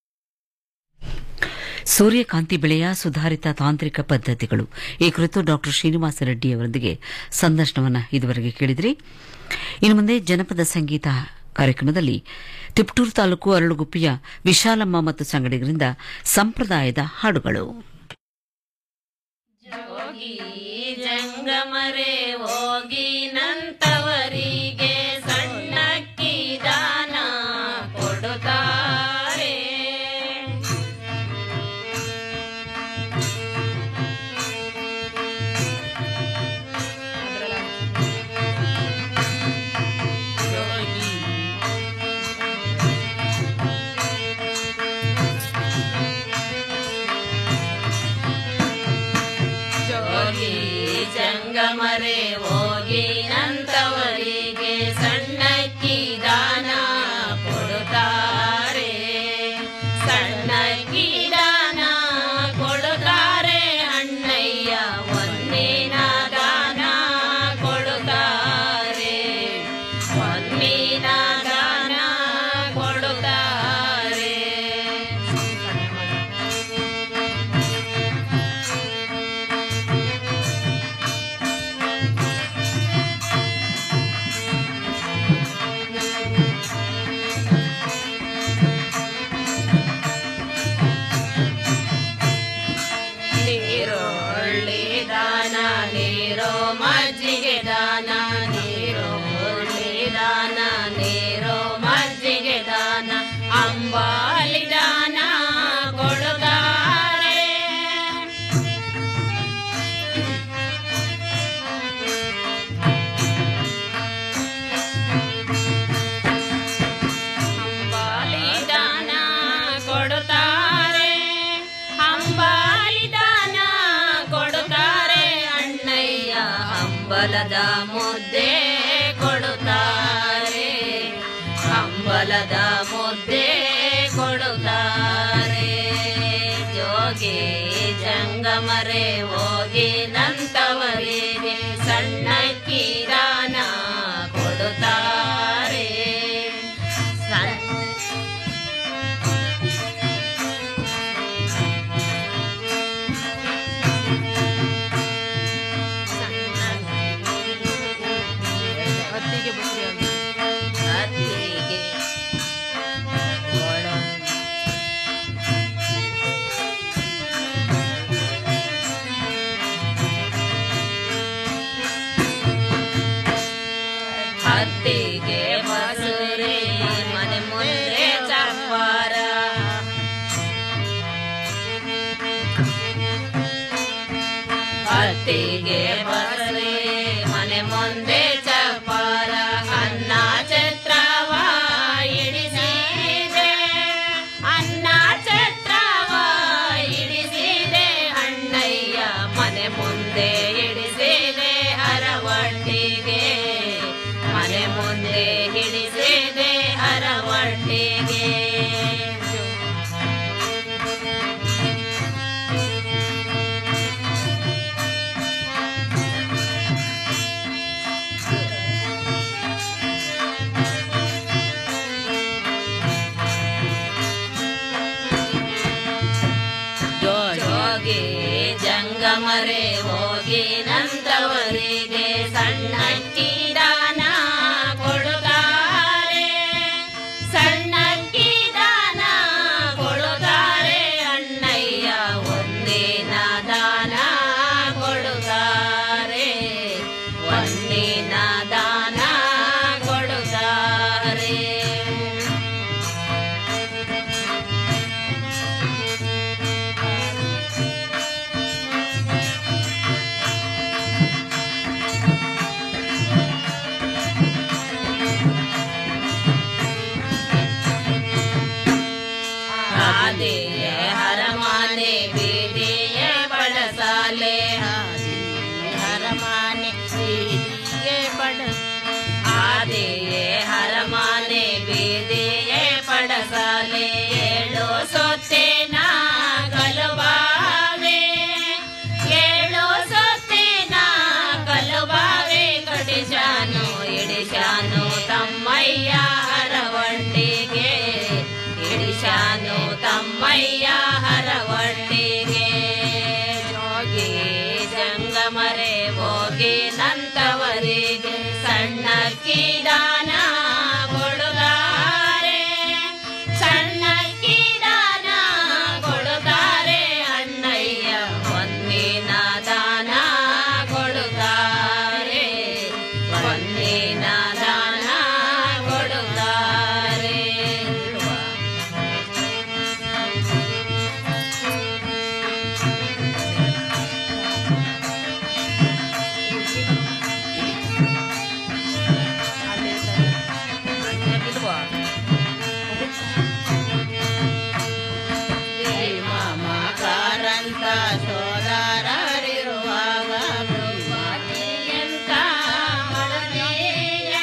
ಸೂರ್ಯಕಾಂತಿ ಬೆಳೆಯ ಸುಧಾರಿತ ತಾಂತ್ರಿಕ ಪದ್ಧತಿಗಳು ಈ ಕುರಿತು ಡಾಕ್ಟರ್ ಶ್ರೀನಿವಾಸ ರೆಡ್ಡಿ ಅವರೊಂದಿಗೆ ಸಂದರ್ಶನವನ್ನು ಇದುವರೆಗೆ ಕೇಳಿದ್ರಿ ಇನ್ನು ಮುಂದೆ ಜನಪದ ಸಂಗೀತ ಕಾರ್ಯಕ್ರಮದಲ್ಲಿ ತಿಪ್ಟೂರು ತಾಲೂಕು ಅರಳುಗುಪ್ಪಿಯ ವಿಶಾಲಮ್ಮ ಮತ್ತು ಸಂಗಡಿಗರಿಂದ ಸಂಪ್ರದಾಯದ ಹಾಡುಗಳು ಜಂಗಮರೆ ಹೋಗಿ ನಂತವರಿಗೆ ಸಣ್ಣಕ್ಕಿ ದಾನ ಕೊಡುತ್ತಾರೆ ಜೋಗಿ ಜಂಗಮರೆ ಹೋಗಿ ನಂತವರಿಗೆ ಸಣ್ಣಕ್ಕಿ ದಾನ ಕೊಡುತ್ತಾರೆ ಸಣ್ಣಕ್ಕಿ ದಾನ ಕೊಡುತ್ತಾರೆ ಅಣ್ಣಯ್ಯ ಒಂದಿನ ದಾನ ಕೊಡುತ್ತಾರೆ ಒಂದಿನ ದಾನ ಕೊಡುತ್ತಾರೆ ನೀರುಳ್ಳಿ ದಾನ ನೀರು ಮಜ್ಜಿಗೆ ದಾನ ನೀರುಳ್ಳಿ ದಾನ ನೀರು ಮಜ್ಜಿಗೆ ದಾನ ಅಂಬಾಲಿ ದಾನ ಕೊಡುತ್ತಾರೆ ಅಂಬಾಲಿ ದಾನ ಕೊಡುತ್ತಾರೆ ಅಂಬಾಲಿ ದಾನ ಕೊಡುತ್ತಾರೆ ಅಣ್ಣಯ್ಯ ಅಂಬಲದ ಮುದ್ದೆ ಕೊಡುತ್ತಾರೆ ಅಂಬಲದ ಮುದ್ದೆ ಕೊಡುತ್ತಾರೆ ಜೋಗಿ ಜಂಗಮರೆ ಹೋಗಿ ನಂತವರಿಗೆ ಸಣ್ಣಕ್ಕಿ ದಾನ ಕೊಡುತ್ತಾರೆ ಸಣ್ಣ ಅತ್ತಿಗೆ ಒಳ ಅತ್ತಿಗೆ ಬಸುರಿ ಮನೆ ಮುಂದೆ ಚಪ್ಪಾರ ಅತ್ತಿಗೆ ಬಸುರಿ ಮನೆ ಮುಂದೆ ಚಪ್ಪಾರ ಅನ್ನ ಛತ್ರವ ಇಡಿಸಿದೆ ಜಂಗಮರೆ ಹೋಗಿ ನಂತವರಿಗೆ ಸಣ್ಣಕ್ಕಿ ದಾನ ಕೊಡುತ್ತಾರೆ ಸಣ್ಣಕ್ಕಿ ದಾನ ಕೊಡುತ್ತಾರೆ ಅಣ್ಣಯ್ಯ ಒಂದಿನ ದಾನ ಕೊಡುತ್ತಾರೆ ಒಂದಿನ ದಾನ ಕೊಡುತ್ತಾರೆ ಹಾದಿಯೇ ಹರಮಾನೆ ಬೀದಿಯೇ ಬಡಸಾಲೆ ಹಾದಿಯೇ ಹರಮಾನೆ ಬೀದಿಯೇ ಬಡ ಹಾದಿಯೇ ಹರಮಾನೆ ಬೀದಿಯೇ ಪಡಸಾಲೆ ಏಳು ಸೊತ್ತೇನ ಕಲುವಾವೆ ಏಳು ಸೊತ್ತೇನ ಕಲುವಾವೆ ಕಡಿಶಾನು ಇಡಿಶಾನು ತಮ್ಮಯ್ಯ ಹರವಂಡಿಗೆ ಇಡಿಶಾನು ತಮ್ಮಯ್ಯ ಹರವಂಡಿಗೆ ಜೋಗಿ ಜಂಗಮರೆ ಹೋಗಿ ನಂತವರಿಗೆ ಸಣ್ಣಕ್ಕಿ ದಾನ ಕೊಡುತ್ತಾರೆ ಸಣ್ಣಕ್ಕಿ ದಾನ ಕೊಡುತ್ತಾರೆ ಅಣ್ಣಯ್ಯ ಒಂದಿನ ದಾನ ಕೊಡುತ್ತಾರೆ ಒಂದಿನ ದಾನ ಕೊಡುತ್ತಾರೆ ಮಾಮಕಾರಂತ ಸೋದರರಿರುವಾಗ ದ್ರೌಪದಿಯಂತ ಮಡದಿಯ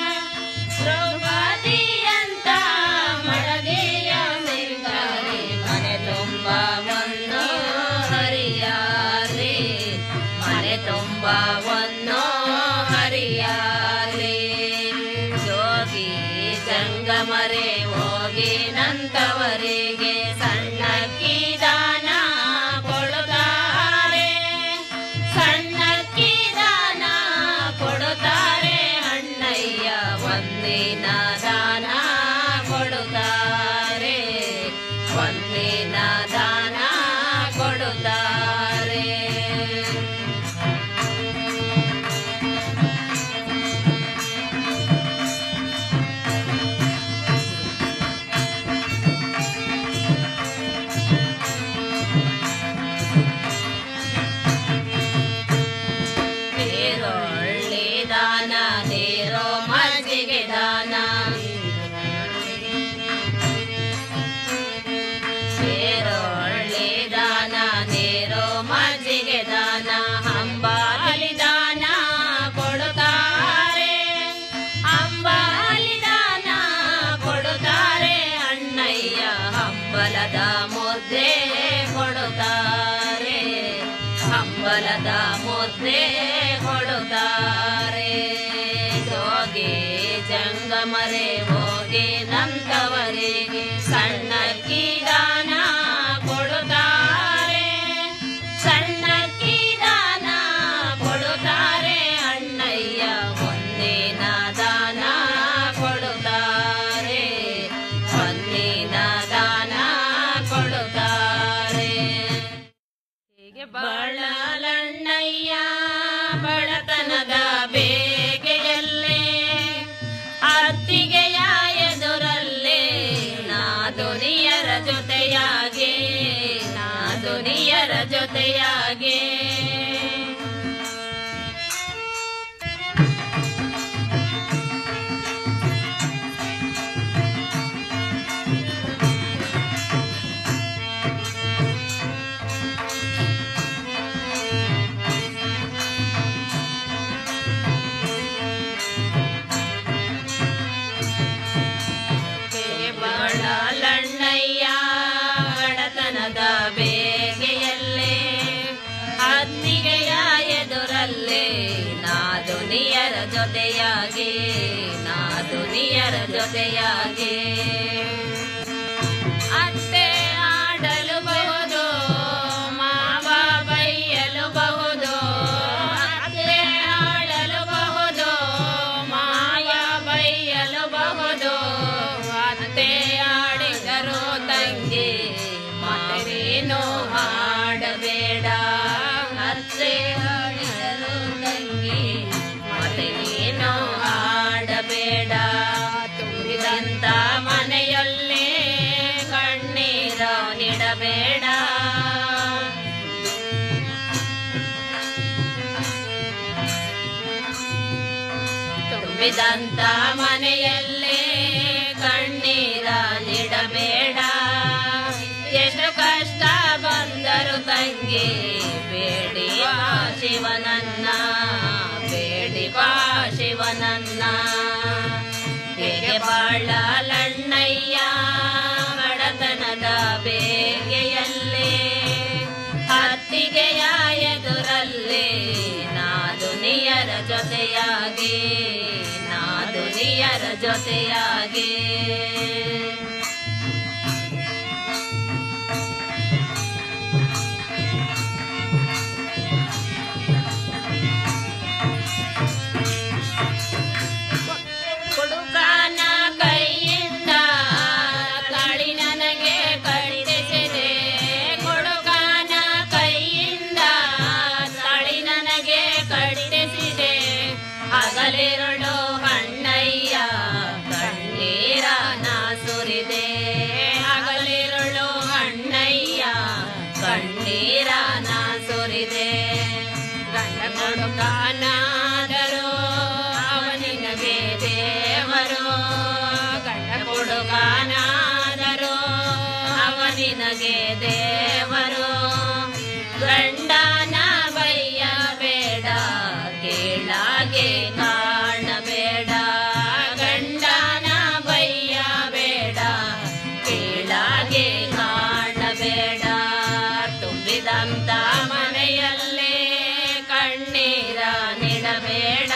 ದ್ರೌಪದಿಯಂತ ಮಡದಿಯ ಸಿಂಗಾರಿ ಮನೆ ತುಂಬ ಒಂದು ಹರಿಯಾಲಿ ಮನೆ ತುಂಬ ಒಂದು ಹರಿಯಾಲಿ ಜೋಗಿ ಜಂಗಮರೆ ಹೋಗಿ ನಂತವರಿಗೆ ಸಣ್ಣಕ್ಕಿ ದಾನ ಕೊಡುತ್ತಾರೆ ಸಣ್ಣಕ್ಕಿ ದಾನ ಕೊಡುತ್ತಾರೆ ಅಣ್ಣಯ್ಯ ಒಂದಿನ ದಾನ ಕೊಡುತ್ತಾರೆ ಒಂದಿನ ದಾನ ಕೊಡುತ್ತಾರೆ ನೀರೊಳ್ಳಿ ದಾನ ನೀರೋ ಮಜ್ಜಿಗೆ ದಾನ ನೀರೊಳ್ಳಿ ದಾನ ನೀರೋ ಮಜ್ಜಿಗೆ ದಾನ ಅಂಬಾಲಿ ದಾನ ಕೊಡುತ್ತಾರೆ ಅಂಬಾಲಿ ದಾನ ಕೊಡುತ್ತಾರೆ ಅಣ್ಣಯ್ಯ ಹಂಬಲದ ಮುದ್ದೆ ಕೊಡುತ್ತಾರೆ ಹಂಬಲದ ಮುದ್ದೆ ಕೊಡುತ್ತಾರೆ ಜೋಗಿ ಜಂಗಮರೆ ಹೋಗಿ ನಂತವರಿಗೆ ಸಣ್ಣಕ್ಕಿ ದಾನ ಕೊಡುತ್ತಾರೆ ಸಣ್ಣಕ್ಕಿ ದಾನ ಕೊಡುತ್ತಾರೆ ಅಣ್ಣಯ್ಯ ಒಂದಿನ ದಾನ ಕೊಡುತ್ತಾರೆ ಒಂದಿನ ದಾನ ಕೊಡುತ್ತಾರೆ ಹೀಗೆ ಬಾಳಲಣ್ಣಯ್ಯ ಬಡತನದ ಬೇಗೆಯಲ್ಲೇ ಅತ್ತಿಗೆಯ ಎದುರಲ್ಲೇ ನಾದುನಿಯರ ಜೊತೆಯಾಗೆ ನಾದುನಿಯರ ಜೊತೆಯಾಗೆ ಬಾಳಲಣ್ಣಯ್ಯ ಬಡತನದ ಬೇಗೆಯಲ್ಲೇ ಅತ್ತಿಗೆಯ ಎದುರಲ್ಲೇ ನಾದುನಿಯರ ಜೊತೆಯಾಗಿ ನಾದುನಿಯರ ಜೊತೆಯಾಗಿ ಅತ್ತೆ ಆಡಲು ಬಹುದು ಮಾವ ಬೈಯಲು ತುಂಬಿದಂತ ಮನೆಯಲ್ಲೇ ಕಣ್ಣೀರ ನೀಡಬೇಡ ಎಷ್ಟು ಕಷ್ಟ ಬಂದರು ತಂಗಿ ಬೇಡಿ ಬಾ ಶಿವನನ್ನ ಬೇಡಿ ಬಾ ಶಿವನನ್ನ ಹೇಗೆ ಬಾಳಲಣ್ಣಯ್ಯ ಬಡತನದ ಬೇಗೆಯಲ್ಲೇ ಹತ್ತಿಗೆಯ ಎದುರಲ್ಲೇ ನಾದುನಿಯರ ಜೊತೆಯಾಗಿ ನಾದುನಿಯರ ಜೊತೆಯಾಗಿ ಹುಡುಕನ ಕೈಯಿಂದ ತಳಿ ನನಗೆ ಕಟ್ಟಿಸಿದೆ ಹುಡುಕನ ಕೈಯಿಂದ ತಳಿ ನನಗೆ ಕಟ್ಟಿಸಿದೆ ಹಗಲಿರುಳು ಹಣ್ಣಯ್ಯ ಕಣ್ಣೀರ ನಾ ಸುರಿದೆ ಹಗಲಿರುಳು ಹಣ್ಣಯ್ಯ ಕಣ್ಣೀರ ನಾ ಸುರಿದೆ ಗಂಡ ಕೊಡುಕಾನಾದರೂ ಅವನಿನಗೆ ದೇವರು ಗಂಡ ಕೊಡುಕಾನಾದರೂ ಅವನಿನಗೆ ದೇವರು ಗಂಡನ ಬಯ್ಯ ಬೇಡ ಕೇಳಾಗೆ ಕಾಣಬೇಡ ಗಂಡನ ಬಯ್ಯ ಬೇಡ ಕೇಳಾಗೆ ಕಾಣಬೇಡ ತುಂಬಿದಂತ ಮನೆಯಲ್ಲೇ ಕಣ್ಣೀರ ನಿಡಬೇಡ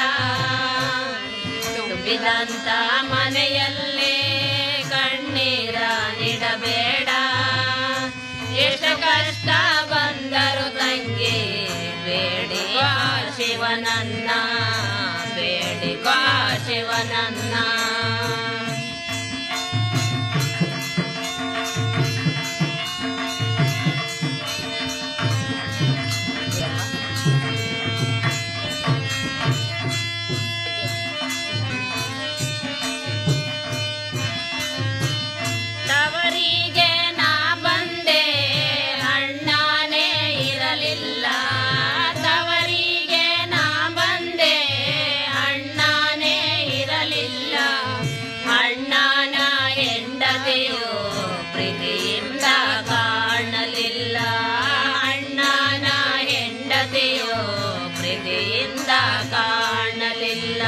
ತುಂಬಿದಂತ ಮನೆಯಲ್ಲೇ ಕಣ್ಣೀರ ನಿಡಬೇಡ ಎಷ್ಟು ಕಷ್ಟ ಬಂದರು ತಂಗಿ ಬೇಡಿ ಬಾ ಶಿವನನ್ನ ಬೇಡಿ ಬಾ ಶಿವನನ್ನ ತವರಿಗೆ ನಾ ಬಂದೆ ಅಣ್ಣನೇ ಇರಲಿಲ್ಲ ತವರಿಗೆ ನಾ ಬಂದೆ ಅಣ್ಣನೇ ಇರಲಿಲ್ಲ ಅಣ್ಣನ ಹೆಂಡತಿಯು ಪ್ರೀತಿಯಿಂದ ಕಾಣಲಿಲ್ಲ ಅಣ್ಣನ ಹೆಂಡತಿಯು ಪ್ರೀತಿಯಿಂದ ಕಾಣಲಿಲ್ಲ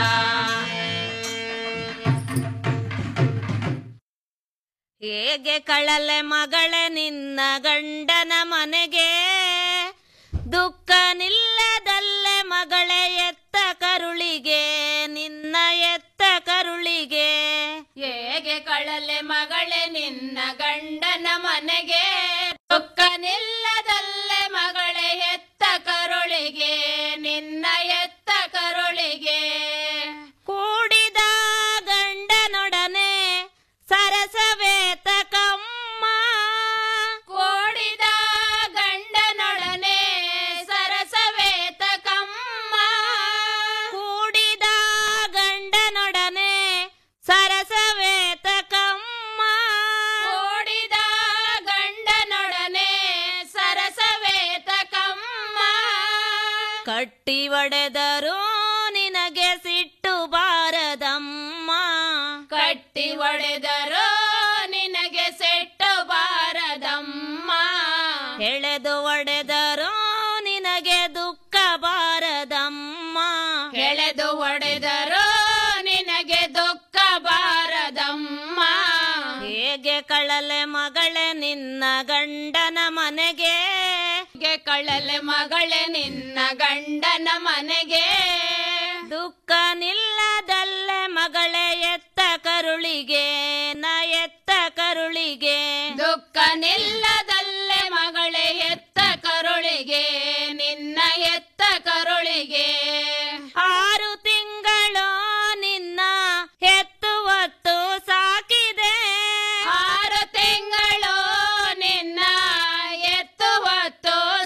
ಹೇಗೆ ಕಳಲೆ ಮಗಳೇ ನಿನ್ನ ಗಂಡನ ಮನೆಗೆ ದುಃಖ ನಿಲ್ಲದಲ್ಲೇ ಮಗಳೇ ಎತ್ತ ಕರುಳಿಗೆ ನಿನ್ನ ಎತ್ತ ಕರುಳಿಗೆ ಹೇಗೆ ಕಳಲೆ ಮಗಳೇ ನಿನ್ನ ಗಂಡನ ಮನೆಗೆ ದುಃಖ ನಿಲ್ಲದಲ್ಲೇ ಮಗಳೇ ಎತ್ತ ಕರುಳಿಗೆ ನಿನ್ನ ಎತ್ತ ಕರುಳಿಗೆ ಕೂಡಿದ ಗಂಡನೊಡನೆ ಸರಸವೇತ ಕಮ್ಮ ಕೂಡಿದ ಗಂಡನೊಡನೆ ಸರಸವೇತ ಕಮ್ಮ ಕೂಡಿದ ಗಂಡನೊಡನೆ ಸರಸವೇತ ಕಮ್ಮ ಕೂಡಿದ ಗಂಡನೊಡನೆ ಸರಸವೇತ ಕಮ್ಮ ಕಟ್ಟಿ ಒಡೆದರು ನಿನಗೆ ಸಿಟ್ಟು ಬಾರದಮ್ಮ ಕಟ್ಟಿ ಒಡೆದರು ನಿನಗೆ ಸಿಟ್ಟು ಬಾರದಮ್ಮ ಎಳೆದು ಒಡೆದರು ನಿನಗೆ ದುಃಖ ಬಾರದಮ್ಮ ಎಳೆದು ಒಡೆದರು ನಿನಗೆ ದುಃಖ ಬಾರದಮ್ಮ ಹೇಗೆ ಕಳಲೆ ಮಗಳೇ ನಿನ್ನ ಗಂಡನ ಮನೆಗೆ ಹೇಗೆ ಕಳಲೆ ಮಗಳೇ ನಿನ್ನ ಗಂಡನ ಮನೆಗೆ ದುಃಖ ನಿಲ್ಲದಲ್ಲೇ ಮಗಳೇ ಎತ್ತ ಕರುಳಿಗೆ ನ ಎತ್ತ ಕರುಳಿಗೆ ದುಃಖ ನಿಲ್ಲದಲ್ಲೇ ಮಗಳೇ ಎತ್ತ ಕರುಳಿಗೆ ನಿನ್ನ ಎತ್ತ ಕರುಳಿಗೆ